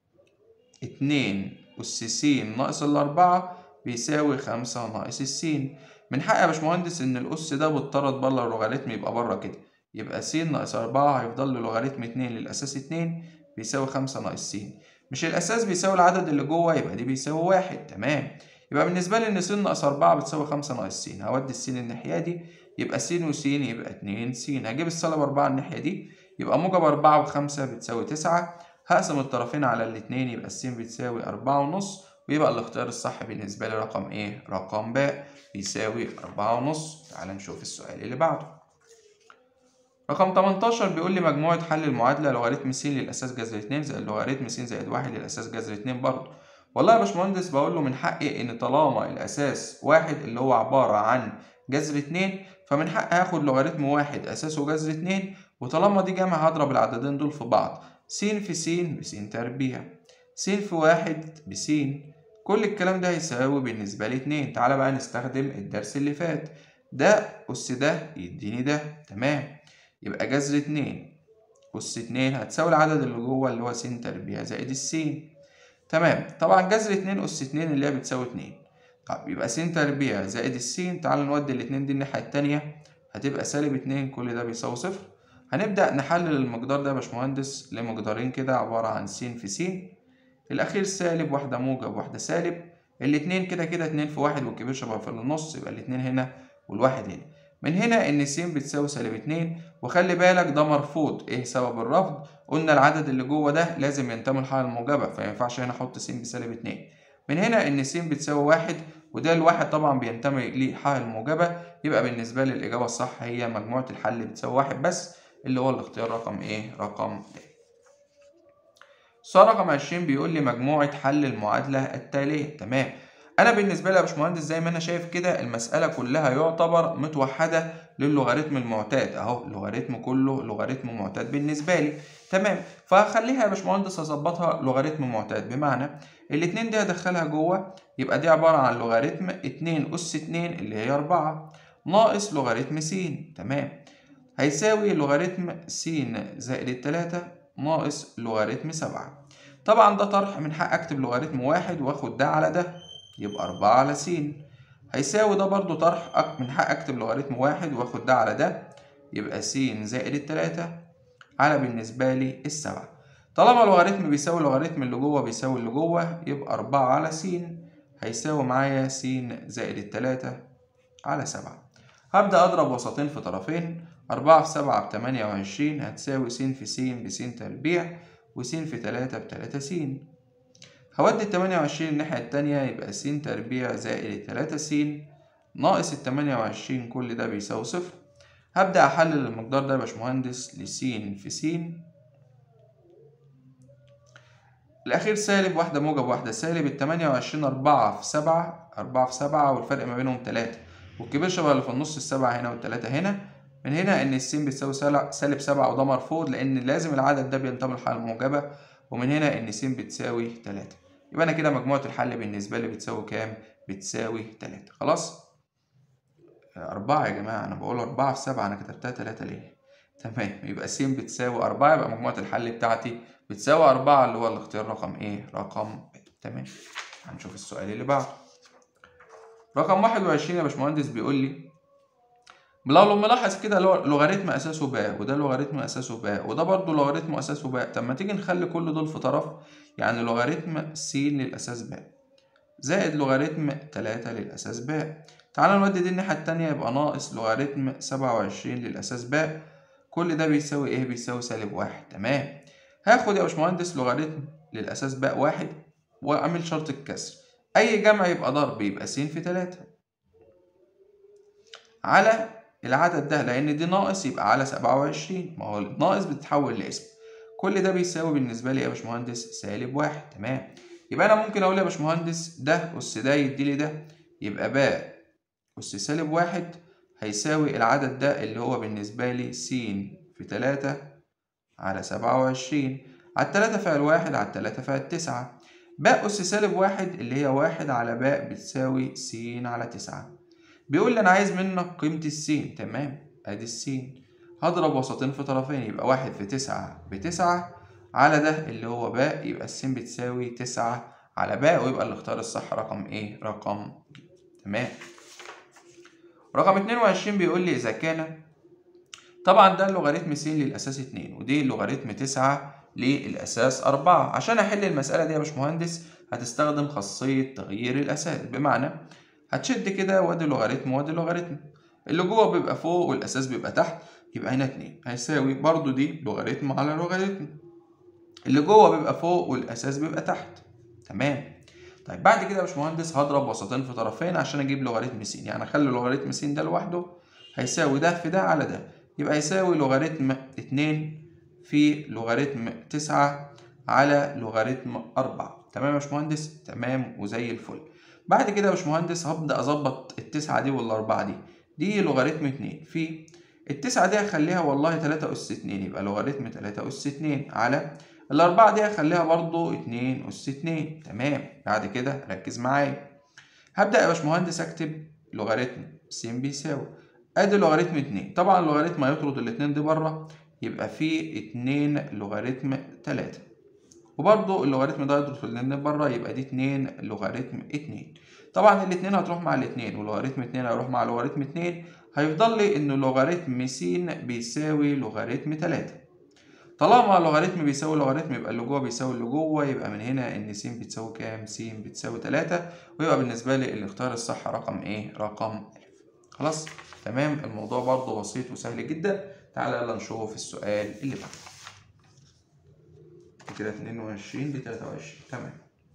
2 أس س ناقص الأربعة بيساوي 5 ناقص الس من حق يا باشمهندس ان الاس ده بيطرد بره اللوغاريتم يبقى بره كده يبقى س ناقص أربعة هيفضل له لوغاريتم اتنين للأساس اتنين بيساوي خمسة ناقص س مش الأساس بيساوي العدد اللي جوه يبقى دي بيساوي واحد تمام يبقى بالنسبة لي إن س ناقص أربعة بتساوي خمسة ناقص س هودي الس الناحية دي يبقى س وس يبقى اتنين س هجيب السالب أربعة الناحية دي يبقى موجب أربعة وخمسة بتساوي تسعة هقسم الطرفين على الاتنين يبقى الس بتساوي أربعة ونص ويبقى الاختيار الصح بالنسبة لي رقم إيه؟ رقم باء بيساوي أربعة ونص تعال نشوف السؤال اللي بعده رقم 18 بيقول لي مجموعة حل المعادلة لوغاريتم س للأساس جذر 2 زائد لوغاريتم س زائد 1 للأساس جذر 2 برضه والله يا باشمهندس بقول له من حقي إن طالما الأساس واحد اللي هو عبارة عن جذر 2 فمن حقي هاخد لوغاريتم واحد أساسه جذر 2 وطالما دي جمع هضرب العددين دول في بعض س في س بس تربيع س في واحد بس كل الكلام ده هيساوي بالنسبة لي اتنين تعالى بقى نستخدم الدرس اللي فات ده أس ده يديني ده تمام يبقى جذر اتنين أس اتنين هتساوي العدد اللي جوه اللي هو س تربيع زائد السين تمام طبعا جذر اتنين أس اتنين اللي هي بتساوي اتنين طب يبقى س تربيع زائد السين تعال نودي الاتنين دي الناحية التانية هتبقى سالب اتنين كل ده بيساوي صفر هنبدأ نحلل المقدار ده يا باشمهندس لمقدارين كده عبارة عن س في س الأخير سالب واحدة موجب واحدة سالب الاتنين كده كده اتنين في واحد والكبير شبه في النص يبقى الاتنين هنا والواحد هنا من هنا إن س بتساوي سالب اتنين وخلي بالك ده مرفوض إيه سبب الرفض؟ قلنا العدد اللي جوه ده لازم ينتمي للحالة الموجبة فمينفعش هنا أحط س بسالب اتنين من هنا إن س بتساوي واحد وده الواحد طبعا بينتمي لحالة الموجبة يبقى بالنسبة لي الإجابة الصح هي مجموعة الحل بتساوي واحد بس اللي هو الاختيار رقم إيه؟ رقم د. السؤال رقم 20 بيقول لي مجموعة حل المعادلة التالية تمام أنا بالنسبة لي يا باشمهندس زي ما أنا شايف كده المسألة كلها يعتبر متوحدة للوغاريتم المعتاد أهو اللوغاريتم كله لوغاريتم معتاد بالنسبة لي تمام فهخليها يا باشمهندس أظبطها لوغاريتم معتاد بمعنى الاتنين دي هدخلها جوه يبقى دي عبارة عن لوغاريتم اتنين أس اتنين اللي هي أربعة ناقص لوغاريتم س تمام هيساوي لوغاريتم س زائد التلاتة ناقص لوغاريتم سبعة طبعا ده طرح من حق أكتب لوغاريتم واحد وآخد ده على ده يبقى أربعة على س هيساوي ده برضو طرح من حق أكتب لوغاريتم واحد وآخد ده على ده يبقى س زائد التلاتة على بالنسبة لي السبعة طالما لوغاريتم بيساوي لوغاريتم اللي جوه بيساوي اللي جوه يبقى أربعة على س هيساوي معايا س زائد التلاتة على سبعة هبدأ أضرب وسطين في طرفين أربعة في سبعة بتمانية وعشرين هتساوي س في س بس تربيع وس في تلاتة بتلاتة س هودي التمانية وعشرين الناحية التانية يبقى س تربيع زائد التلاتة س ناقص التمانية وعشرين كل ده بيساوي صفر هبدأ أحلل المقدار ده يا باشمهندس لس في س الأخير سالب واحدة موجب واحدة سالب التمانية وعشرين أربعة في سبعة أربعة في سبعة والفرق ما بينهم تلاتة والكبير شبه اللي في النص السبعة هنا والتلاتة هنا من هنا إن السين بتساوي سالب سبعة وده مرفوض لأن لازم العدد ده بينتمي للحالة الموجبة ومن هنا إن س بتساوي تلاتة يبقى أنا كده مجموعة الحل بالنسبة لي بتساوي كام؟ بتساوي تلاتة خلاص؟ أربعة يا جماعة أنا بقول أربعة في سبعة أنا كتبتها تلاتة ليه؟ تمام يبقى س بتساوي أربعة يبقى مجموعة الحل بتاعتي بتساوي أربعة اللي هو الاختيار رقم إيه؟ رقم تمام هنشوف السؤال اللي بعده رقم واحد وعشرين يا باشمهندس بيقول لي لو ملاحظ كده لوغاريتم اساسه باء وده لوغاريتم اساسه باء وده برضه لوغاريتم اساسه باء طب ما تيجي نخلي كل دول في طرف يعني لوغاريتم س للاساس باء زائد لوغاريتم تلاتة للاساس باء تعالى نودي دي الناحية التانية يبقى ناقص لوغاريتم سبعة وعشرين للاساس باء كل ده بيساوي ايه بيساوي سالب واحد تمام هاخد يا باشمهندس لوغاريتم للاساس باء واحد واعمل شرط الكسر اي جمع يبقى ضرب يبقى س في تلاتة على العدد ده لأن دي ناقص يبقى على سبعة وعشرين ما هو الناقص بتتحول لاسم كل ده بيساوي بالنسبة لي يا باشمهندس سالب واحد تمام يبقى أنا ممكن أقول يا باشمهندس ده أس ده يديلي ده يبقى باء أس سالب واحد هيساوي العدد ده اللي هو بالنسبة لي س في تلاتة على سبعة وعشرين على التلاتة فيها الواحد على التلاتة فيها التسعة باء أس سالب واحد اللي هي واحد على باء بتساوي س على تسعة بيقول لي انا عايز منك قيمة السين تمام ادي السين هضرب وسطين في طرفين يبقى واحد في تسعة بتسعة على ده اللي هو باء يبقى السين بتساوي تسعة على باء ويبقى الاختيار الصح رقم ايه رقم تمام رقم اتنين وعشرين بيقول لي اذا كان طبعا ده لوغاريتم س للأساس 2 ودي لوغاريتم 9 للأساس 4 عشان أحل المسألة دي يا باشمهندس هتستخدم خاصية تغيير الأساس بمعنى هتشد كده وادي لوغاريتم وادي لوغاريتم اللي جوه بيبقى فوق والأساس بيبقى تحت يبقى هنا 2 هيساوي برضو دي لوغاريتم على لوغاريتم اللي جوه بيبقى فوق والأساس بيبقى تحت تمام طيب بعد كده يا باشمهندس هضرب وسطين في طرفين عشان اجيب لوغاريتم س يعني اخلي لوغاريتم س ده لوحده هيساوي ده في ده على ده يبقى يساوي لوغاريتم 2 في لوغاريتم 9 على لوغاريتم 4 تمام يا باشمهندس تمام وزي الفل بعد كده يا باشمهندس هبدا اظبط التسعة دي والاربعة دي دي لوغاريتم 2 في التسعة دي هخليها والله 3 أس 2 يبقى لوغاريتم 3 أس 2 على الأربعة دي هخليها برضو 2 أس 2 تمام بعد كده ركز معايا هبدأ يا باشمهندس أكتب لوغاريتم س بيساوي أدي لوغاريتم 2 طبعا اللوغاريتم هيطرد الاتنين دي بره يبقى في 2 لوغاريتم 3 وبرضو اللوغاريتم ده هيطرد الاتنين بره يبقى دي 2 لوغاريتم 2 طبعا الاتنين هتروح مع الاتنين ولوغاريتم 2 هيروح مع لوغاريتم 2 هيفضل لي إن لوغاريتم س بيساوي لوغاريتم 3 طالما لوغاريتم بيساوي لوغاريتم يبقى اللي جوه بيساوي اللي جوه يبقى من هنا ان س بتساوي كام؟ س بتساوي 3 ويبقى بالنسبة لي الاختيار الصح رقم ايه؟ رقم أ. خلاص؟ تمام الموضوع برضه بسيط وسهل جدا تعالى يلا نشوف السؤال اللي بعده. كده 22 دي 23 تمام.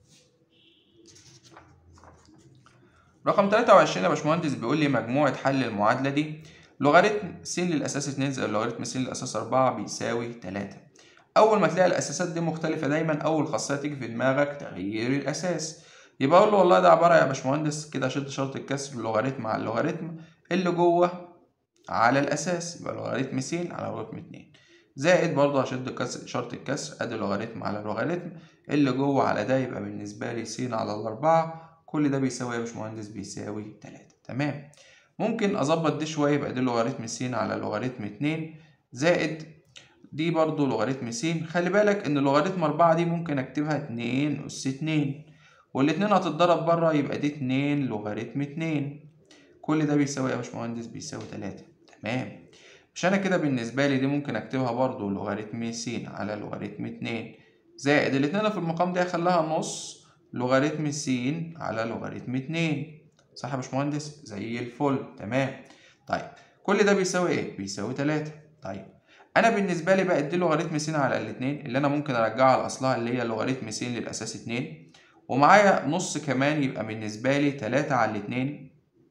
رقم 23 يا باشمهندس بيقول لي مجموعة حل المعادلة دي لوغاريتم س للأساس 2 زائد لوغاريتم س للأساس 4 بيساوي 3 أول ما تلاقي الأساسات دي مختلفة دايما أول خاصية تيجي في دماغك تغيير الأساس يبقى أقول له والله ده عبارة يا باشمهندس كده شد شرط الكسر اللوغاريتم على اللوغاريتم اللي جوه على الأساس يبقى لوغاريتم س على لوغاريتم 2 زائد برضه هشد كسر شرط الكسر أدي لوغاريتم على لوغاريتم اللي جوه على ده يبقى بالنسبة لي س على الأربعة كل ده بيساوي يا باشمهندس بيساوي 3 تمام ممكن اظبط دي شويه يبقى دي لوغاريتم س على لوغاريتم 2 زائد دي برضو لوغاريتم س خلي بالك ان لوغاريتم 4 دي ممكن اكتبها 2 اس 2 والاتنين هتتضرب بره يبقى دي 2 لوغاريتم 2 كل ده بيساوي يا باشمهندس بيساوي 3 تمام مش انا كده بالنسبه لي دي ممكن اكتبها برضو لوغاريتم س على لوغاريتم 2 زائد الاتنين في المقام دي هخليها نص لوغاريتم س على لوغاريتم 2 صح يا باشمهندس زي الفل تمام طيب كل ده بيساوي ايه بيساوي 3 طيب انا بالنسبه لي بقى دي لوغاريتم س على الاثنين اللي انا ممكن ارجعها لاصلها اللي هي لوغاريتم س للاساس 2 ومعايا نص كمان يبقى بالنسبه لي 3 على الاثنين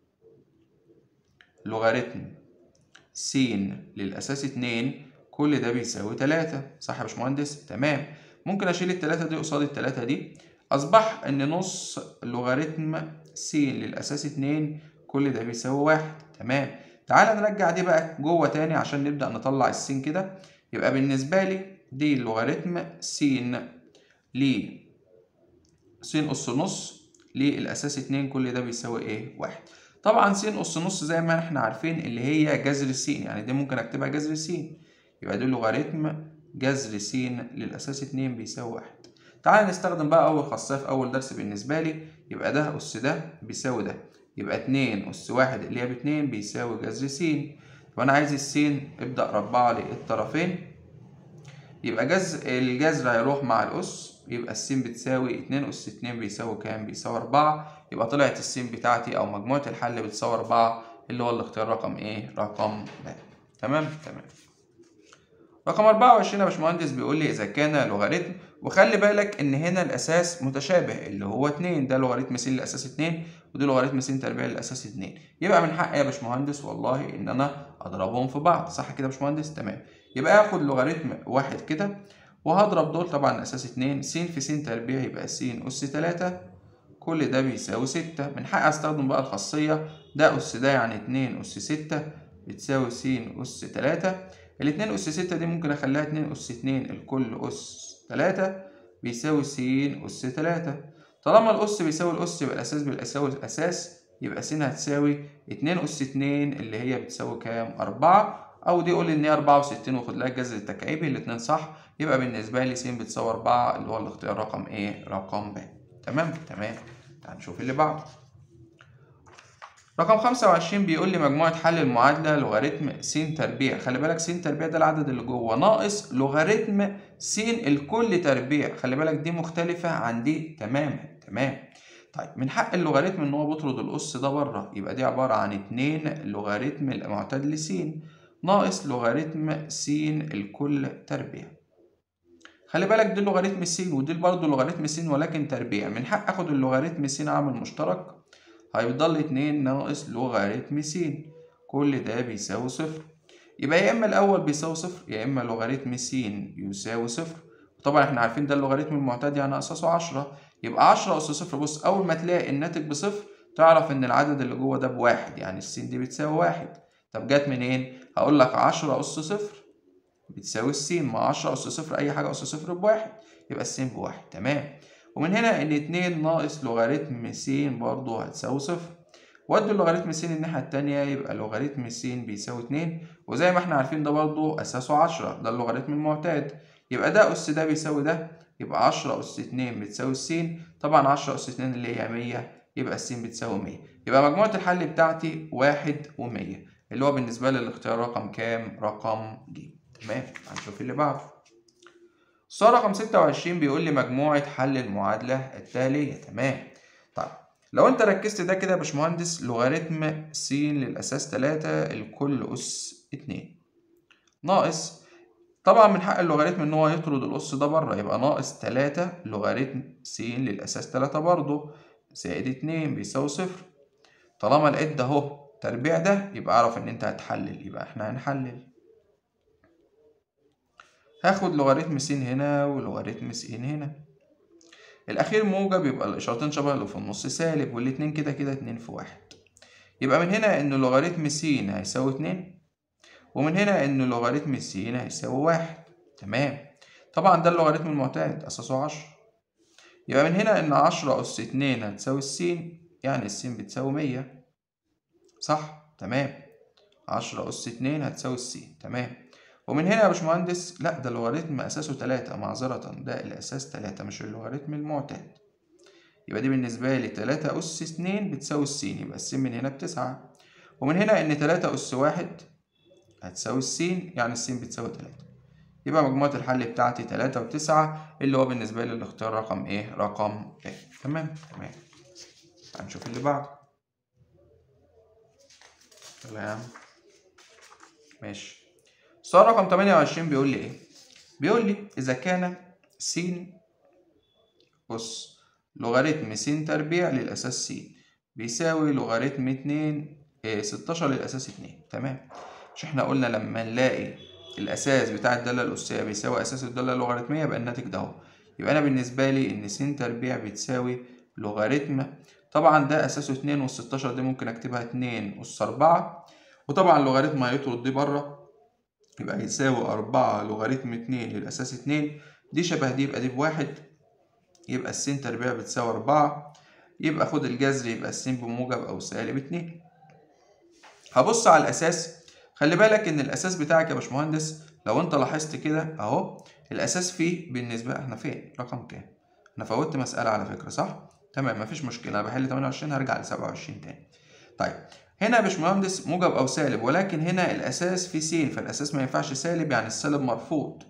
لوغاريتم س للاساس 2 كل ده بيساوي 3 صح يا باشمهندس تمام ممكن اشيل التلاتة دي قصاد التلاتة دي اصبح ان نص لوغاريتم س للأساس اتنين كل ده بيساوي واحد تمام تعالى نرجع دي بقى جوه تاني عشان نبدأ نطلع السين كده يبقى بالنسبة لي دي لوغاريتم س ل س أس نص للأساس اتنين كل ده بيساوي ايه؟ واحد طبعا س أس نص زي ما احنا عارفين اللي هي جذر السين يعني دي ممكن اكتبها جذر السين يبقى دي لوغاريتم جذر س للأساس اتنين بيساوي واحد تعال نستخدم بقى أول خاصية في أول درس بالنسبة لي يبقى ده أس ده بيساوي ده يبقى اتنين أس واحد اللي هي باتنين بيساوي جذر س وأنا عايز السين ابدأ ربعها لي الطرفين يبقى جذر الجذر هيروح مع الأس يبقى السين بتساوي اتنين أس اتنين بيساوي كام؟ بيساوي أربعة يبقى طلعت السين بتاعتي أو مجموعة الحل بتساوي أربعة اللي هو الاختيار رقم إيه؟ رقم ب تمام؟ تمام رقم 24 يا باشمهندس بيقول لي إذا كان لوغاريتم وخلي بالك إن هنا الأساس متشابه اللي هو 2 ده لوغاريتم س للأساس 2 ودي لوغاريتم س تربيع للأساس 2 يبقى من حقي يا باشمهندس والله إن أنا أضربهم في بعض صح كده يا باشمهندس؟ تمام يبقى آخد لوغاريتم واحد كده وهضرب دول طبعا أساس 2 س في س تربيع يبقى س أس 3 كل ده بيساوي 6 من حقي أستخدم بقى الخاصية ده أس ده يعني 2 أس 6 بتساوي س أس 3 الاتنين أس ستة دي ممكن أخليها اتنين أس اتنين الكل أس تلاتة بيساوي س أس تلاتة طالما الأس بيساوي الأس يبقى الأساس بيساوي الأساس يبقى س هتساوي اتنين أس اتنين اللي هي بتساوي كام؟ أربعة أو دي قول إن هي أربعة وستين وخد لها الجذر التكعيبي الاتنين صح يبقى بالنسبة لي س بتساوي أربعة اللي هو الاختيار رقم إيه؟ رقم ب تمام؟ تمام تعال نشوف اللي بعده رقم 25 بيقول لي مجموعة حل المعادلة لوغاريتم س تربيع خلي بالك س تربيع ده العدد اللي جوه ناقص لوغاريتم س الكل تربيع خلي بالك دي مختلفة عن دي تماما تمام طيب من حق اللوغاريتم ان هو بيطرد الأس ده بره يبقى دي عبارة عن 2 لوغاريتم المعتاد لس ناقص لوغاريتم س الكل تربيع خلي بالك دي لوغاريتم س ودي برضه لوغاريتم س ولكن تربيع من حق اخد اللوغاريتم س عامل مشترك هيفضل اتنين ناقص لوغاريتم س كل ده بيساوي صفر يبقى يا اما الاول بيساوي صفر يا اما لوغاريتم س يساوي صفر طبعا احنا عارفين ده اللوغاريتم المعتاد يعني اساسه عشرة يبقى عشرة اس صفر بص اول ما تلاقي الناتج بصفر تعرف ان العدد اللي جوه ده بواحد يعني السين دي بتساوي واحد طب جت منين هقول لك عشرة اس صفر بتساوي السين مع عشرة اس صفر اي حاجة اس صفر بواحد يبقى السين بواحد تمام ومن هنا ان اتنين ناقص لوغاريتم س برضه هتساوي صفر ودي اللوغاريتم س الناحية التانية يبقى لوغاريتم س بيساوي اتنين وزي ما احنا عارفين ده برضه أساسه عشرة ده اللوغاريتم المعتاد يبقى ده أس ده بيساوي ده يبقى عشرة أس اتنين بتساوي السين طبعا عشرة أس اتنين اللي هي مية يبقى السين بتساوي مية يبقى مجموعة الحل بتاعتي واحد ومية اللي هو بالنسبة لي الاختيار رقم كام؟ رقم ج تمام هنشوف اللي بعده السؤال رقم 26 بيقول لي مجموعة حل المعادلة التالية تمام طيب لو انت ركزت ده كده يا باشمهندس لوغاريتم س للأساس 3 الكل أس 2 ناقص طبعا من حق اللوغاريتم ان هو يطرد الأس ده بره يبقى ناقص 3 لوغاريتم س للأساس 3 برضه زائد 2 بيساوي صفر طالما لقيت ده اهو تربيع ده يبقى اعرف ان انت هتحلل يبقى احنا هنحلل هاخد لوغاريتم س هنا ولوغاريتم س هنا الأخير موجب يبقى الإشارتين شبه اللي في النص سالب والاتنين كده كده اتنين في واحد يبقى من هنا إن لوغاريتم س هيساوي اتنين ومن هنا إن لوغاريتم س هيساوي واحد تمام طبعا ده اللوغاريتم المعتاد أساسه عشرة يبقى من هنا إن عشرة أس اتنين هتساوي السين يعني السين بتساوي مية صح تمام عشرة أس اتنين هتساوي السين تمام ومن هنا يا باشمهندس لا ده اللوغاريتم أساسه تلاتة معذرة ده الأساس تلاتة مش اللوغاريتم المعتاد يبقى دي بالنسبة لي تلاتة أس اتنين بتساوي السين يبقى السين من هنا بتسعة ومن هنا إن تلاتة أس واحد هتساوي السين يعني السين بتساوي تلاتة يبقى مجموعة الحل بتاعتي تلاتة وتسعة اللي هو بالنسبة لي الاختيار رقم إيه؟ رقم ب تمام تمام هنشوف اللي بعده تمام ماشي السؤال رقم 28 بيقول لي ايه؟ بيقول لي إذا كان س أس لوغاريتم س تربيع للأساس س بيساوي لوغاريتم اتنين إيه 16 للأساس اتنين تمام مش احنا قلنا لما نلاقي الأساس بتاع الدالة الأسية بيساوي أساس الدالة اللوغاريتمية يبقى الناتج ده اهو يبقى أنا بالنسبة لي إن س تربيع بتساوي لوغاريتم طبعا ده أساسه اتنين والستاشر دي ممكن أكتبها اتنين أس أربعة وطبعا لوغاريتم هيطرد دي بره يبقى يساوي أربعة لوغاريتم اتنين للأساس اتنين دي شبه دي يبقى دي بواحد يبقى السين تربيع بتساوي أربعة يبقى خد الجذر يبقى السين بموجب أو سالب اتنين هبص على الأساس خلي بالك إن الأساس بتاعك يا باشمهندس لو أنت لاحظت كده أهو الأساس فيه بالنسبة إحنا فين؟ رقم كام؟ أنا فوتت مسألة على فكرة صح؟ تمام مفيش مشكلة أنا بحل 28 هرجع ل 27 تاني طيب هنا يا باشمهندس موجب أو سالب ولكن هنا الأساس فيه س فالأساس ما ينفعش سالب يعني السالب مرفوض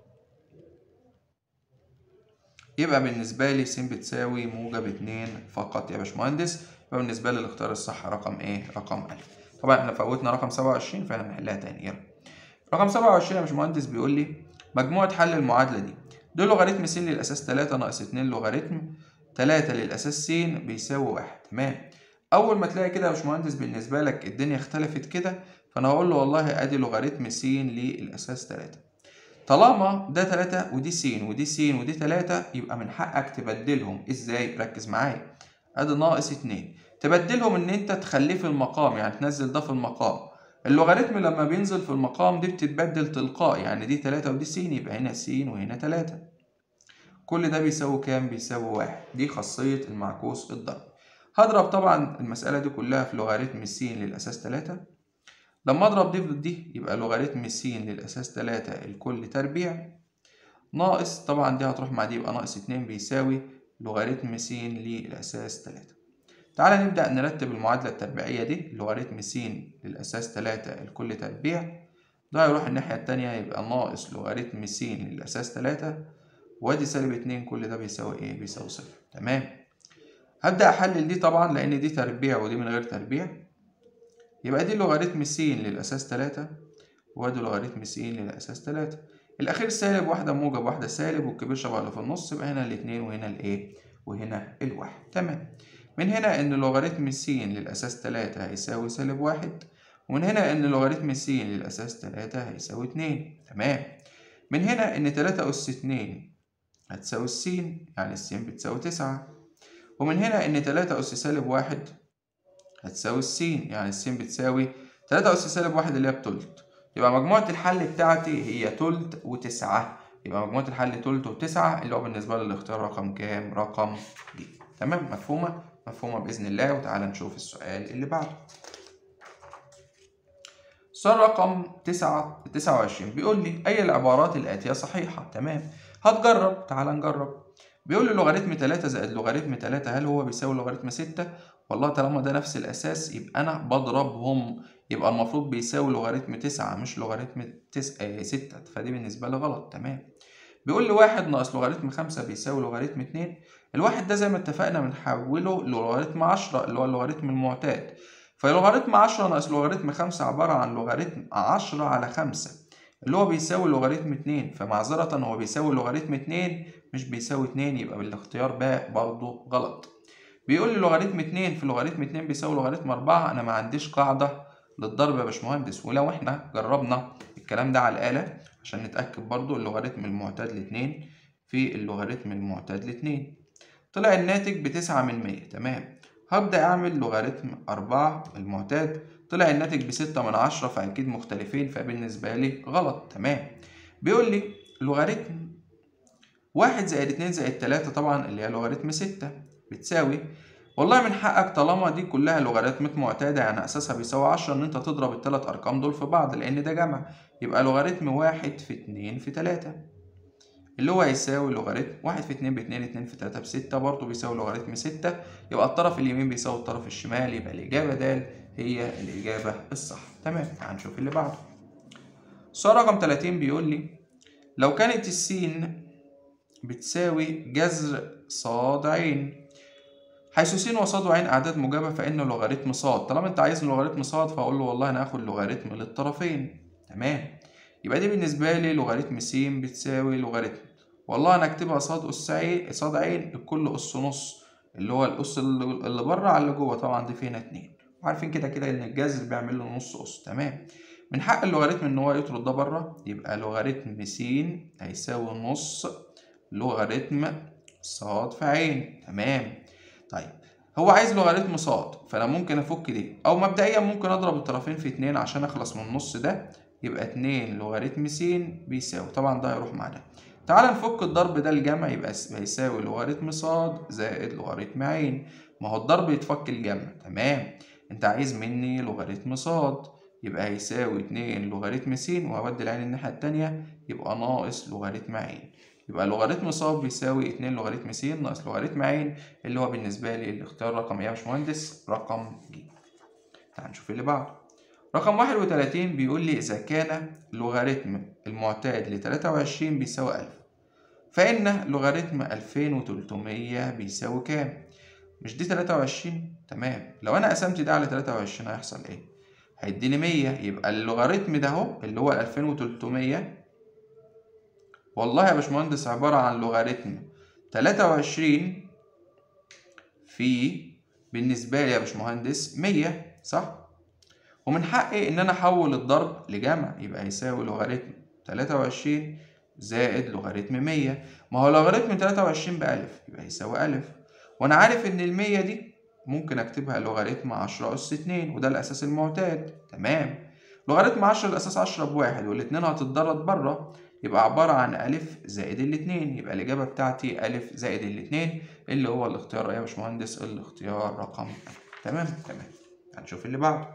يبقى بالنسبة لي س بتساوي موجب اتنين فقط يا باشمهندس يبقى بالنسبة لي الاختيار الصح رقم ايه؟ رقم أ طبعا احنا فوتنا رقم سبعة وعشرين فهنحلها تاني يلا رقم سبعة وعشرين يا باشمهندس بيقول لي مجموعة حل المعادلة دي دول لوغاريتم س للأساس تلاتة ناقص اتنين لوغاريتم تلاتة للأساس س بيساوي واحد تمام اول ما تلاقي كده يا باشمهندس بالنسبه لك الدنيا اختلفت كده فانا هقول له والله ادي لوغاريتم س للاساس 3 طالما ده 3 ودي س ودي س ودي 3 يبقى من حقك تبدلهم ازاي ركز معايا ادي ناقص 2 تبدلهم ان انت تخليه في المقام يعني تنزل ده في المقام اللوغاريتم لما بينزل في المقام دي بتتبدل تلقائي يعني دي 3 ودي س يبقى هنا س وهنا 3 كل ده بيساوي كام بيساوي واحد دي خاصيه المعكوس الضرب هضرب طبعا المسألة دي كلها في لوغاريتم س للأساس تلاتة لما أضرب دي في دي يبقى لوغاريتم س للأساس تلاتة الكل تربيع ناقص طبعا دي هتروح مع دي يبقى ناقص اتنين بيساوي لوغاريتم س للأساس تلاتة تعالى نبدأ نرتب المعادلة التربيعية دي لوغاريتم س للأساس تلاتة الكل تربيع ده هيروح الناحية التانية يبقى ناقص لوغاريتم س للأساس تلاتة وادي سالب اتنين كل ده بيساوي ايه؟ بيساوي صفر تمام هبدأ أحلل دي طبعا لأن دي تربيع ودي من غير تربيع يبقى دي لوغاريتم س للأساس تلاتة وادي لوغاريتم س للأساس تلاتة الأخير سالب واحدة موجب واحدة سالب والكبير شبه اللي في النص يبقى هنا الاتنين وهنا الإيه؟ وهنا الواحد تمام من هنا إن لوغاريتم س للأساس تلاتة هيساوي سالب واحد ومن هنا إن لوغاريتم س للأساس تلاتة هيساوي اتنين تمام من هنا إن تلاتة أس اتنين هتساوي السين يعني السين بتساوي تسعة ومن هنا إن تلاتة أس سالب واحد هتساوي السين يعني السين بتساوي تلاتة أس سالب واحد اللي هي بتلت يبقى مجموعة الحل بتاعتي هي تلت وتسعة يبقى مجموعة الحل تلت وتسعة اللي هو بالنسبة للاختيار رقم كام؟ رقم دي تمام مفهومة؟ مفهومة بإذن الله وتعالى نشوف السؤال اللي بعده السؤال رقم تسعة تسعة وعشرين بيقول لي أي العبارات الآتية صحيحة تمام هتجرب تعالى نجرب بيقول لي لوغاريتم تلاتة زائد لوغاريتم تلاتة هل هو بيساوي لوغاريتم ستة؟ والله طالما ده نفس الأساس يبقى أنا بضربهم يبقى المفروض بيساوي لوغاريتم تسعة مش لوغاريتم تس... آه ستة فدي بالنسبة لي غلط تمام بيقول لي واحد ناقص لوغاريتم خمسة بيساوي لوغاريتم اتنين الواحد ده زي ما اتفقنا بنحوله للوغاريتم عشرة اللي هو اللوغاريتم المعتاد فلوغاريتم عشرة ناقص لوغاريتم خمسة عبارة عن لوغاريتم عشرة على خمسة اللي هو بيساوي لوغاريتم اتنين فمعذرة هو بيساوي لوغاريتم اتنين مش بيساوي اتنين يبقى بالاختيار باء برضه غلط بيقول لي لوغاريتم اتنين في لوغاريتم اتنين بيساوي لوغاريتم أربعة أنا ما عنديش قاعدة للضرب يا باشمهندس ولو احنا جربنا الكلام ده على الآلة عشان نتأكد برضو اللوغاريتم المعتاد لاتنين في اللوغاريتم المعتاد لاتنين طلع الناتج بتسعة من مية تمام هبدأ أعمل لوغاريتم أربعة المعتاد طلع الناتج بستة من عشرة فأكيد مختلفين فبالنسبة لي غلط تمام بيقول لي لوغاريتم واحد زائد اتنين زائد تلاتة طبعا اللي هي لوغاريتم ستة بتساوي والله من حقك طالما دي كلها لوغاريتمات معتادة يعني أساسها بيساوي عشرة إن أنت تضرب التلات أرقام دول في بعض لأن ده جمع يبقى لوغاريتم واحد في اتنين في تلاتة اللي هو هيساوي لوغاريتم واحد في اتنين باتنين اتنين في تلاتة بستة برضه بيساوي لوغاريتم ستة يبقى الطرف اليمين بيساوي الطرف الشمال يبقى الإجابة د هي الإجابة الصح تمام هنشوف اللي بعده السؤال رقم تلاتين بيقول لي لو كانت السين بتساوي جذر صاد عين حيث س وصاد وعين أعداد موجبة فإن لوغاريتم صاد طالما أنت عايز لوغاريتم صاد فأقول له والله أنا هاخد لوغاريتم للطرفين تمام يبقى دي بالنسبة لي لوغاريتم س بتساوي لوغاريتم والله أنا أكتبها صاد أس عين صاد عين الكل أس نص اللي هو الأس اللي بره على اللي جوه طبعا دي فينا اتنين وعارفين كده كده إن الجذر بيعمل له نص أس تمام من حق اللوغاريتم إن هو يطرد ده بره يبقى لوغاريتم س هيساوي نص لوغاريتم صاد في عين تمام طيب هو عايز لوغاريتم صاد فانا ممكن افك دي او مبدئيا ممكن اضرب الطرفين في اتنين عشان اخلص من النص ده يبقى اتنين لوغاريتم س بيساوي طبعا ده هيروح مع ده تعال نفك الضرب ده الجمع يبقى هيساوي لوغاريتم صاد زائد لوغاريتم عين ما هو الضرب يتفك الجمع تمام انت عايز مني لوغاريتم صاد يبقى هيساوي اتنين لوغاريتم س وهبدل العين الناحية التانية يبقى ناقص لوغاريتم عين يبقى لوغاريتم ص بيساوي اتنين لوغاريتم س ناقص لوغاريتم عين اللي هو بالنسبة لي الاختيار رقم ايه يا باشمهندس؟ رقم ج. تعال نشوف اللي بعده. رقم واحد وتلاتين بيقول لي إذا كان لوغاريتم المعتاد لتلاتة وعشرين بيساوي ألف فإن لوغاريتم ألفين وتلتمية بيساوي كام؟ مش دي تلاتة وعشرين؟ تمام لو أنا قسمت ده على تلاتة وعشرين هيحصل إيه؟ هيديني مية يبقى اللوغاريتم ده أهو اللي هو ألفين وتلتمية والله يا باشمهندس عبارة عن لوغاريتم تلاتة وعشرين في بالنسبة لي يا باشمهندس مية صح؟ ومن حقي إن أنا أحول الضرب لجمع يبقى يساوي لوغاريتم تلاتة وعشرين زائد لوغاريتم مية ما هو لوغاريتم تلاتة وعشرين بألف يبقى يساوي ألف وأنا عارف إن المية دي ممكن أكتبها لوغاريتم عشرة أس اتنين وده الأساس المعتاد تمام لوغاريتم عشرة الأساس عشرة بواحد والاتنين هتتضرب بره يبقى عبارة عن ألف زائد الاتنين يبقى الإجابة بتاعتي ألف زائد الاتنين اللي هو الاختيار إيه يا باشمهندس الاختيار رقم تمام تمام هنشوف اللي بعده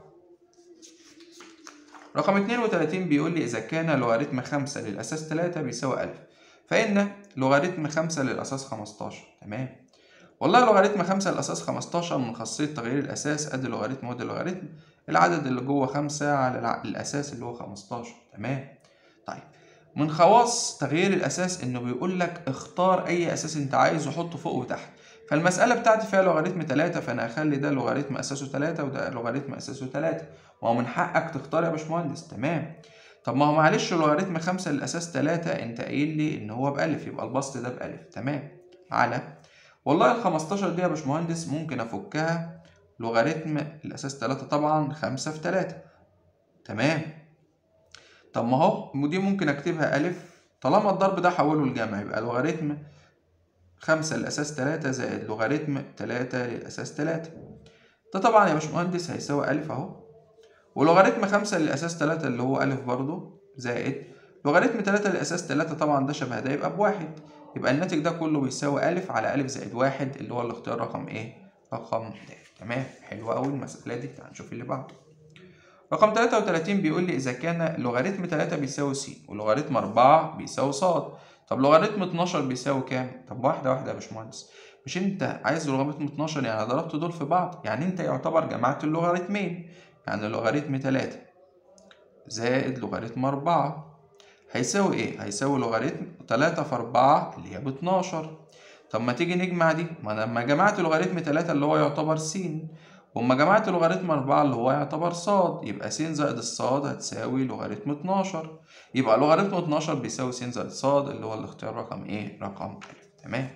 رقم اتنين وتلاتين بيقول لي إذا كان لوغاريتم خمسة للأساس تلاتة بيساوي ألف فإن لوغاريتم خمسة للأساس خمستاشر تمام والله لوغاريتم خمسة الأساس خمستاشر من خاصية تغيير الأساس أدي لوغاريتم وأدي لوغاريتم العدد اللي جوه خمسة على الع- الأساس اللي هو خمستاشر تمام طيب من خواص تغيير الأساس إنه بيقول لك اختار أي أساس أنت عايزه حطه فوق وتحت فالمسألة بتاعتي فيها لوغاريتم تلاتة فأنا هخلي ده لوغاريتم أساسه تلاتة وده لوغاريتم أساسه تلاتة ما هو من حقك تختار يا باشمهندس تمام طب ما هو معلش لوغاريتم خمسة الأساس تلاتة أنت قايل لي إن هو بألف يبقى البسط ده بألف تمام على والله ال 15 دي يا باشمهندس ممكن أفكها لوغاريتم الأساس تلاتة طبعا خمسة في تلاتة تمام طب ما هو ودي ممكن أكتبها ألف طالما الضرب ده حوله لجمع يبقى لوغاريتم خمسة للأساس تلاتة زائد لوغاريتم تلاتة للأساس تلاتة ده طبعا يا باشمهندس هيساوي ألف أهو ولوغاريتم خمسة للأساس تلاتة اللي هو ألف برضه زائد لوغاريتم تلاتة للأساس تلاتة طبعا ده شبه ده يبقى بواحد يبقى الناتج ده كله بيساوي ألف على ألف زائد واحد اللي هو الاختيار رقم إيه؟ رقم د تمام حلوة أوي المسألة دي تعال نشوف اللي بعده رقم 33 بيقول لي إذا كان لوغاريتم 3 بيساوي س ولوغاريتم 4 بيساوي ص طب لوغاريتم 12 بيساوي كام؟ طب واحدة واحدة يا باشمهندس مش أنت عايز لوغاريتم 12 يعني ضربت دول في بعض يعني أنت يعتبر جمعت اللوغاريتمين يعني لوغاريتم 3 زائد لوغاريتم 4 هيساوي إيه؟ هيساوي لوغاريتم 3 في 4 اللي هي ب 12 طب ما تيجي نجمع دي ما أنا لما جمعت لوغاريتم 3 اللي هو يعتبر س وأما جمعت لوغاريتم 4 اللي هو يعتبر ص يبقى س زائد الصاد هتساوي لوغاريتم 12 يبقى لوغاريتم 12 بيساوي س زائد ص اللي هو الاختيار رقم ايه؟ رقم أ تمام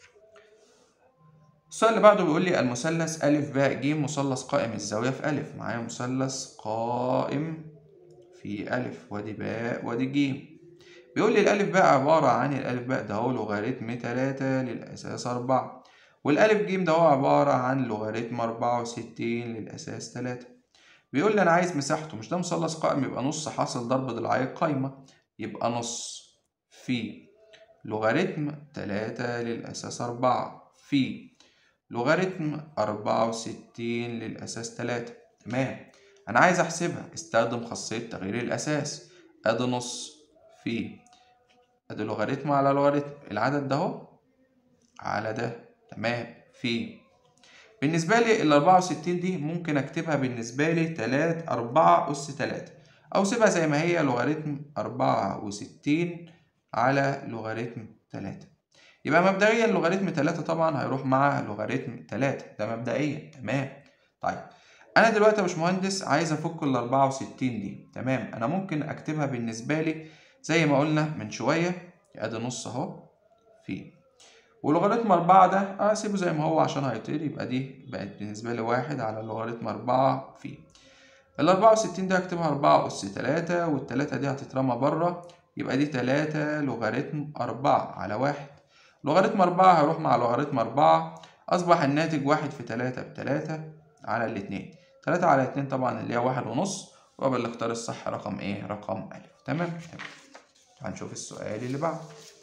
السؤال اللي بعده بيقول لي المثلث أ ب ج مثلث قائم الزاوية في أ معايا مثلث قائم في أ وادي باء وادي ج بيقول لي الألف باء عبارة عن الألف باء ده هو لوغاريتم تلاتة للأساس أربعة والألف ج ده هو عبارة عن لوغاريتم أربعة وستين للأساس تلاتة بيقول لي أنا عايز مساحته مش ده مثلث قائم يبقى نص حاصل ضرب ضلعي القايمة يبقى نص في لوغاريتم تلاتة للأساس أربعة في لوغاريتم أربعة وستين للأساس تلاتة تمام أنا عايز أحسبها استخدم خاصية تغيير الأساس أدي نص في أدي لوغاريتم على لوغاريتم العدد ده أهو على ده تمام في بالنسبة لي ال 64 دي ممكن أكتبها بالنسبة لي تلات أربعة أس تلاتة أو سيبها زي ما هي لوغاريتم أربعة وستين على لوغاريتم تلاتة يبقى مبدئيا لوغاريتم تلاتة طبعا هيروح مع لوغاريتم تلاتة ده مبدئيا تمام طيب أنا دلوقتي يا باشمهندس عايز أفك ال 64 دي تمام أنا ممكن أكتبها بالنسبة لي زي ما قلنا من شوية أدي نص أهو في ولوغاريتم أربعة ده أسيبه زي ما هو عشان هيطير يبقى دي بقت بالنسبة لي واحد على لوغاريتم أربعة في ال 64 دي هكتبها أربعة أس تلاتة والتلاتة دي هتترمى بره يبقى دي تلاتة لوغاريتم أربعة على واحد لوغاريتم أربعة هيروح مع لوغاريتم أربعة أصبح الناتج واحد في تلاتة بتلاتة على الاتنين تلاتة على اتنين طبعا اللي هي واحد ونص ويبقى الاختيار الصح رقم ايه؟ رقم ألف تمام؟ تمام هنشوف السؤال اللي بعده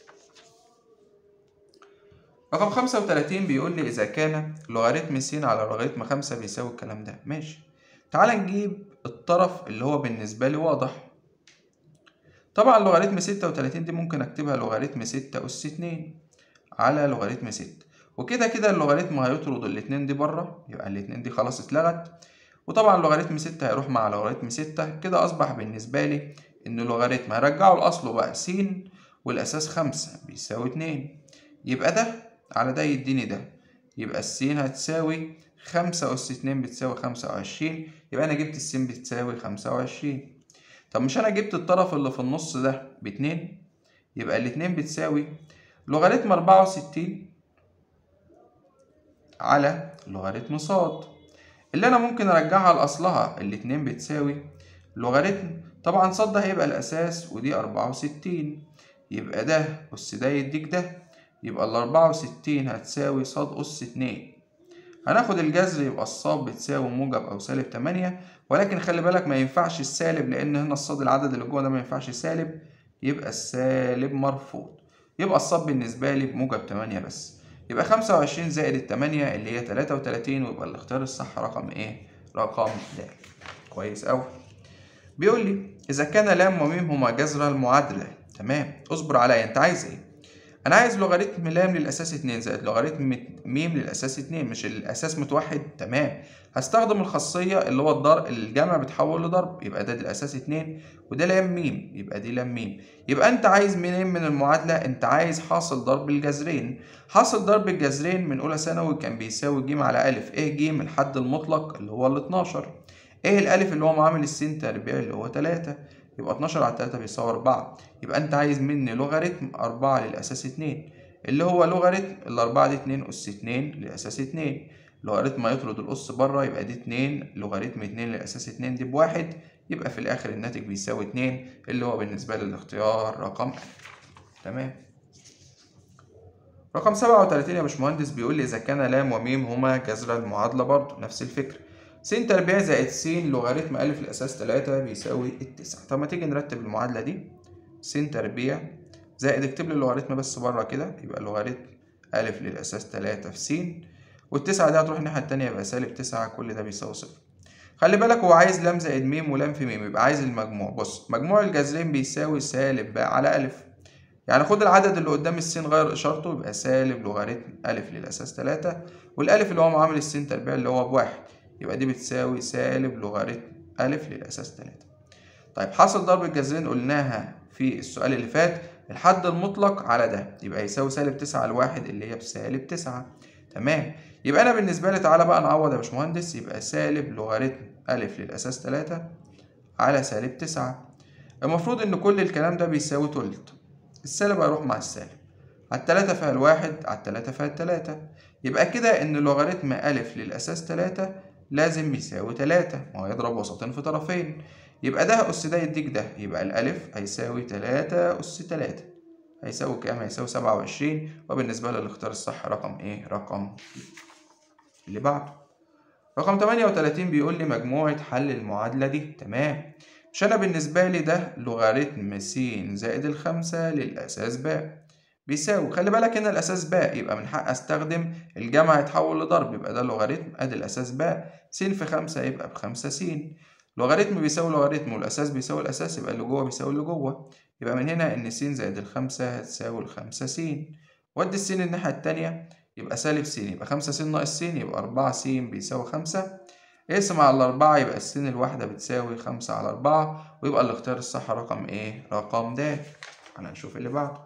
رقم خمسة وتلاتين بيقول لي إذا كان لوغاريتم س على لوغاريتم خمسة بيساوي الكلام ده ماشي تعال نجيب الطرف اللي هو بالنسبة لي واضح طبعا لوغاريتم ستة وتلاتين دي ممكن أكتبها لوغاريتم ستة أس اتنين على لوغاريتم ستة وكده كده اللوغاريتم هيطرد الاتنين دي بره يبقى الاتنين دي خلاص اتلغت وطبعا لوغاريتم ستة هيروح مع لوغاريتم ستة كده أصبح بالنسبة لي إن لوغاريتم هرجعه لأصله بقى س والأساس خمسة بيساوي اتنين يبقى ده على ده يديني ده يبقى السين هتساوي خمسة أس اتنين بتساوي خمسة وعشرين يبقى أنا جبت السين بتساوي خمسة وعشرين طب مش أنا جبت الطرف اللي في النص ده باتنين يبقى الاتنين بتساوي لوغاريتم أربعة وستين على لوغاريتم صاد اللي أنا ممكن أرجعها لأصلها الاتنين بتساوي لوغاريتم طبعا صاد ده هيبقى الأساس ودي أربعة وستين يبقى ده أس ده يديك ده يبقى الأربعة وستين هتساوي صاد أس اتنين هناخد الجذر يبقى الصاد بتساوي موجب أو سالب تمانية ولكن خلي بالك ما ينفعش السالب لأن هنا الصاد العدد اللي جوه ده ما ينفعش سالب يبقى السالب مرفوض يبقى الصاد بالنسبة لي بموجب تمانية بس يبقى خمسة وعشرين زائد التمانية اللي هي تلاتة وتلاتين ويبقى الاختيار الصح رقم إيه؟ رقم د كويس أوي بيقول لي إذا كان لام وميم هما جذر المعادلة تمام اصبر عليا أنت عايز إيه؟ انا عايز لوغاريتم لام للاساس 2 زائد لوغاريتم م للاساس 2 مش الاساس متوحد تمام هستخدم الخاصيه اللي هو الضرب الجمع بتحول لضرب يبقى ده, ده الاساس 2 وده لام م يبقى دي لام م يبقى انت عايز منين من المعادله انت عايز حاصل ضرب الجذرين حاصل ضرب الجذرين من اولى ثانوي كان بيساوي ج على ا ايه ج الحد المطلق اللي هو ال 12 ايه الالف اللي هو معامل السين تربيع اللي هو 3 يبقى 12 على 3 بيساوي 4 يبقى انت عايز مني لوغاريتم 4 للاساس 2 اللي هو لوغاريتم الأربعة دي 2 أس 2 لأساس 2 لوغاريتم هيطرد الأس بره يبقى دي 2 لوغاريتم 2 لأساس 2 دي بواحد يبقى في الآخر الناتج بيساوي 2 اللي هو بالنسبة لي الاختيار رقم ألف تمام رقم 37 يا باشمهندس بيقول لي إذا كان لام وميم هما جذر المعادلة برضه نفس الفكرة س تربيع زائد س لوغاريتم أ الأساس 3 بيساوي التسعة طب ما تيجي نرتب المعادلة دي س تربيع زائد اكتب لي اللوغاريتم بس بره كده يبقى لوغاريتم أ للأساس 3 في س والتسعة دي هتروح الناحية التانية يبقى سالب تسعة كل ده بيساوي صفر خلي بالك هو عايز لام زائد م ولام في م يبقى عايز المجموع بص مجموع الجذرين بيساوي سالب باء على أ يعني خد العدد اللي قدام السين غير إشارته يبقى سالب لوغاريتم أ للأساس 3 والألف اللي هو معامل السين تربيع اللي هو بواحد يبقى دي بتساوي سالب لوغاريتم أ للأساس 3 طيب حاصل ضرب الجذرين قلناها في السؤال اللي فات الحد المطلق على ده يبقى يساوي سالب 9 على الواحد اللي هي بسالب 9 تمام يبقى أنا بالنسبة لي تعالى بقى نعوض يا باشمهندس يبقى سالب لوغاريتم أ للأساس 3 على سالب 9 المفروض إن كل الكلام ده بيساوي تلت السالب هيروح مع السالب على التلاتة فيها الواحد على التلاتة فيها التلاتة يبقى كده إن لوغاريتم أ للأساس تلاتة لازم يساوي تلاتة ما هو يضرب وسطين في طرفين يبقى ده أس ده يديك ده يبقى الألف هيساوي تلاتة أس تلاتة هيساوي كام؟ هيساوي سبعة وعشرين وبالنسبة للاختيار الصح رقم إيه؟ رقم اللي بعده رقم تمانية وتلاتين بيقول لي مجموعة حل المعادلة دي تمام مش أنا بالنسبة لي ده لوغاريتم س زائد الخمسة للأساس باء بيساوي خلي بالك هنا الأساس باء يبقى من حق أستخدم الجمع يتحول لضرب يبقى ده لوغاريتم أدي الأساس باء س في خمسة يبقى بخمسة س لوغاريتم بيساوي لوغاريتم والأساس بيساوي الأساس يبقى اللي جوه بيساوي اللي جوه يبقى من هنا إن س زائد الخمسة هتساوي الخمسة س ودي السين الناحية التانية يبقى سالب س يبقى خمسة س ناقص س يبقى أربعة س بيساوي خمسة اقسم على الأربعة يبقى السين الواحدة بتساوي خمسة على أربعة ويبقى الاختيار الصح رقم إيه؟ رقم د هنشوف اللي بعده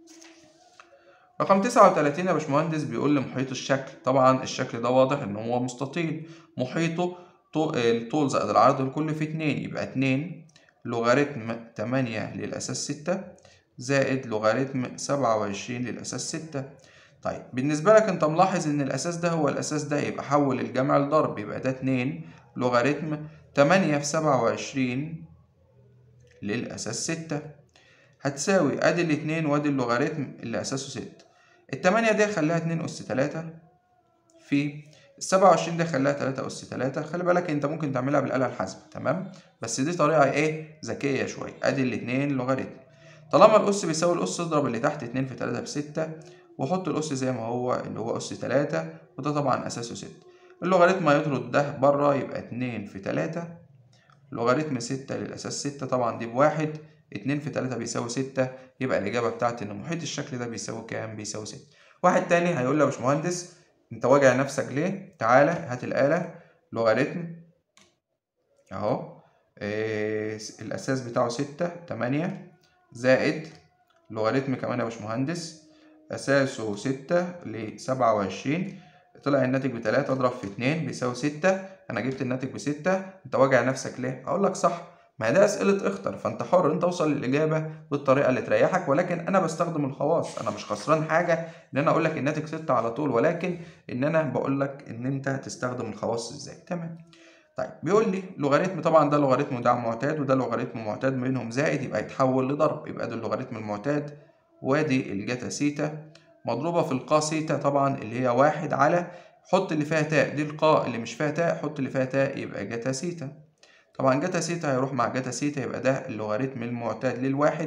رقم تسعة وتلاتين يا باشمهندس بيقول لي محيط الشكل طبعا الشكل ده واضح إن هو مستطيل محيطه الطول زائد العرض الكل في اتنين يبقى اتنين لوغاريتم تمانية للأساس ستة زائد لوغاريتم سبعة وعشرين للأساس ستة طيب بالنسبة لك أنت ملاحظ إن الأساس ده هو الأساس ده يبقى حول الجمع لضرب يبقى ده اتنين لوغاريتم تمانية في سبعة وعشرين للأساس ستة هتساوي أدي الاتنين وأدي اللوغاريتم اللي أساسه ستة التمانية دي خليها اتنين أس تلاتة في السبعة وعشرين دي خليها تلاتة أس تلاتة خلي بالك أنت ممكن تعملها بالآلة الحاسبة تمام بس دي طريقة إيه ذكية شوية أدي الاتنين لوغاريتم طالما الأس بيساوي الأس اضرب اللي تحت اتنين في تلاتة بستة وحط الأس زي ما هو اللي هو أس تلاتة وده طبعا أساسه ستة اللوغاريتم هيطرد ده بره يبقى اتنين في تلاتة لوغاريتم ستة للأساس ستة طبعا دي بواحد اتنين في تلاتة بيساوي ستة يبقى الإجابة بتاعتي إن محيط الشكل ده بيساوي كام؟ بيساوي ستة واحد تاني هيقول لي يا باشمهندس أنت واجع نفسك ليه؟ تعالى هات الآلة لوغاريتم أهو إيه الأساس بتاعه ستة تمانية زائد لوغاريتم كمان يا باشمهندس أساسه ستة لسبعة وعشرين طلع الناتج بتلاتة أضرب في اتنين بيساوي ستة أنا جبت الناتج بستة أنت واجع نفسك ليه؟ أقول لك صح ما ده أسئلة اختر فأنت حر أنت توصل للإجابة بالطريقة اللي تريحك ولكن أنا بستخدم الخواص أنا مش خسران حاجة إن أنا أقول لك الناتج ستة على طول ولكن إن أنا بقول لك إن أنت تستخدم الخواص إزاي تمام طيب بيقول لي لوغاريتم طبعا ده لوغاريتم ده معتاد وده لوغاريتم معتاد بينهم زائد يبقى يتحول لضرب يبقى ده اللوغاريتم المعتاد وادي الجتا سيتا مضروبة في القا سيتا طبعا اللي هي واحد على حط اللي فيها تاء دي القاء اللي مش فيها تاء حط اللي فيها تاء يبقى جتا سيتا طبعا جتا سيتا هيروح مع جتا سيتا يبقى ده اللوغاريتم المعتاد للواحد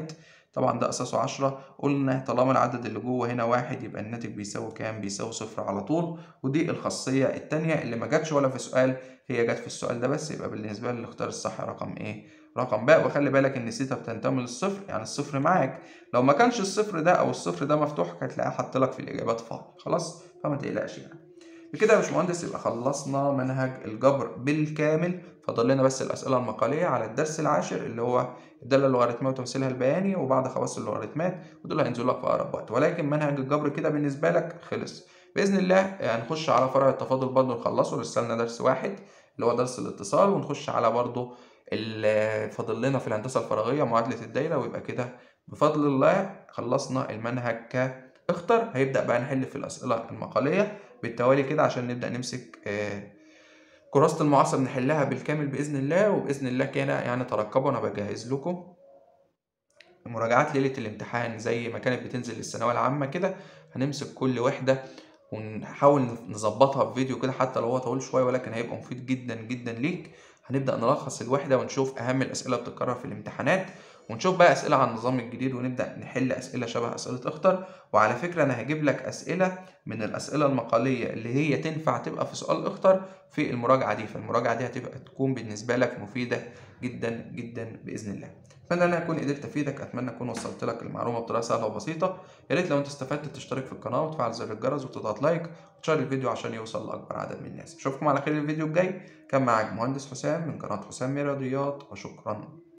طبعا ده اساسه عشرة قلنا طالما العدد اللي جوه هنا واحد يبقى الناتج بيساوي كام بيساوي صفر على طول ودي الخاصيه التانية اللي ما جاتش ولا في سؤال هي جت في السؤال ده بس يبقى بالنسبه لي الاختيار الصح رقم ايه رقم باء وخلي بالك ان سيتا بتنتمي للصفر يعني الصفر معاك لو ما كانش الصفر ده او الصفر ده مفتوح هتلاقيه حاطط لك في الاجابات فاضي خلاص فما تقلقش يعني بكده يا باشمهندس يبقى خلصنا منهج الجبر بالكامل فاضل لنا بس الاسئله المقاليه على الدرس العاشر اللي هو الداله اللوغاريتميه وتمثيلها البياني وبعض خواص اللوغاريتمات ودول هينزلوا لك في اقرب وقت ولكن منهج الجبر كده بالنسبه لك خلص باذن الله هنخش على فرع التفاضل برضه نخلصه لسه لنا درس واحد اللي هو درس الاتصال ونخش على برضه اللي فاضل لنا في الهندسه الفراغيه معادله الدايره ويبقى كده بفضل الله خلصنا المنهج كاختر هيبدا بقى نحل في الاسئله المقاليه بالتوالي كده عشان نبدا نمسك كراسه المعاصر نحلها بالكامل باذن الله وباذن الله كده يعني ترقبوا انا بجهز لكم مراجعات ليله الامتحان زي ما كانت بتنزل للثانويه العامه كده هنمسك كل وحده ونحاول نظبطها في فيديو كده حتى لو هو طويل شويه ولكن هيبقى مفيد جدا جدا ليك هنبدا نلخص الوحده ونشوف اهم الاسئله اللي بتتكرر في الامتحانات ونشوف بقى اسئله عن النظام الجديد ونبدا نحل اسئله شبه اسئله اختر وعلى فكره انا هجيب لك اسئله من الاسئله المقاليه اللي هي تنفع تبقى في سؤال اختر في المراجعه دي فالمراجعه دي هتبقى تكون بالنسبه لك مفيده جدا جدا باذن الله اتمنى ان انا اكون قدرت افيدك اتمنى اكون وصلت لك المعلومه بطريقه سهله وبسيطه يا ريت لو انت استفدت تشترك في القناه وتفعل زر الجرس وتضغط لايك وتشير الفيديو عشان يوصل لاكبر عدد من الناس اشوفكم على خير الفيديو الجاي كان معاك مهندس حسام من قناه حسام رياضيات وشكرا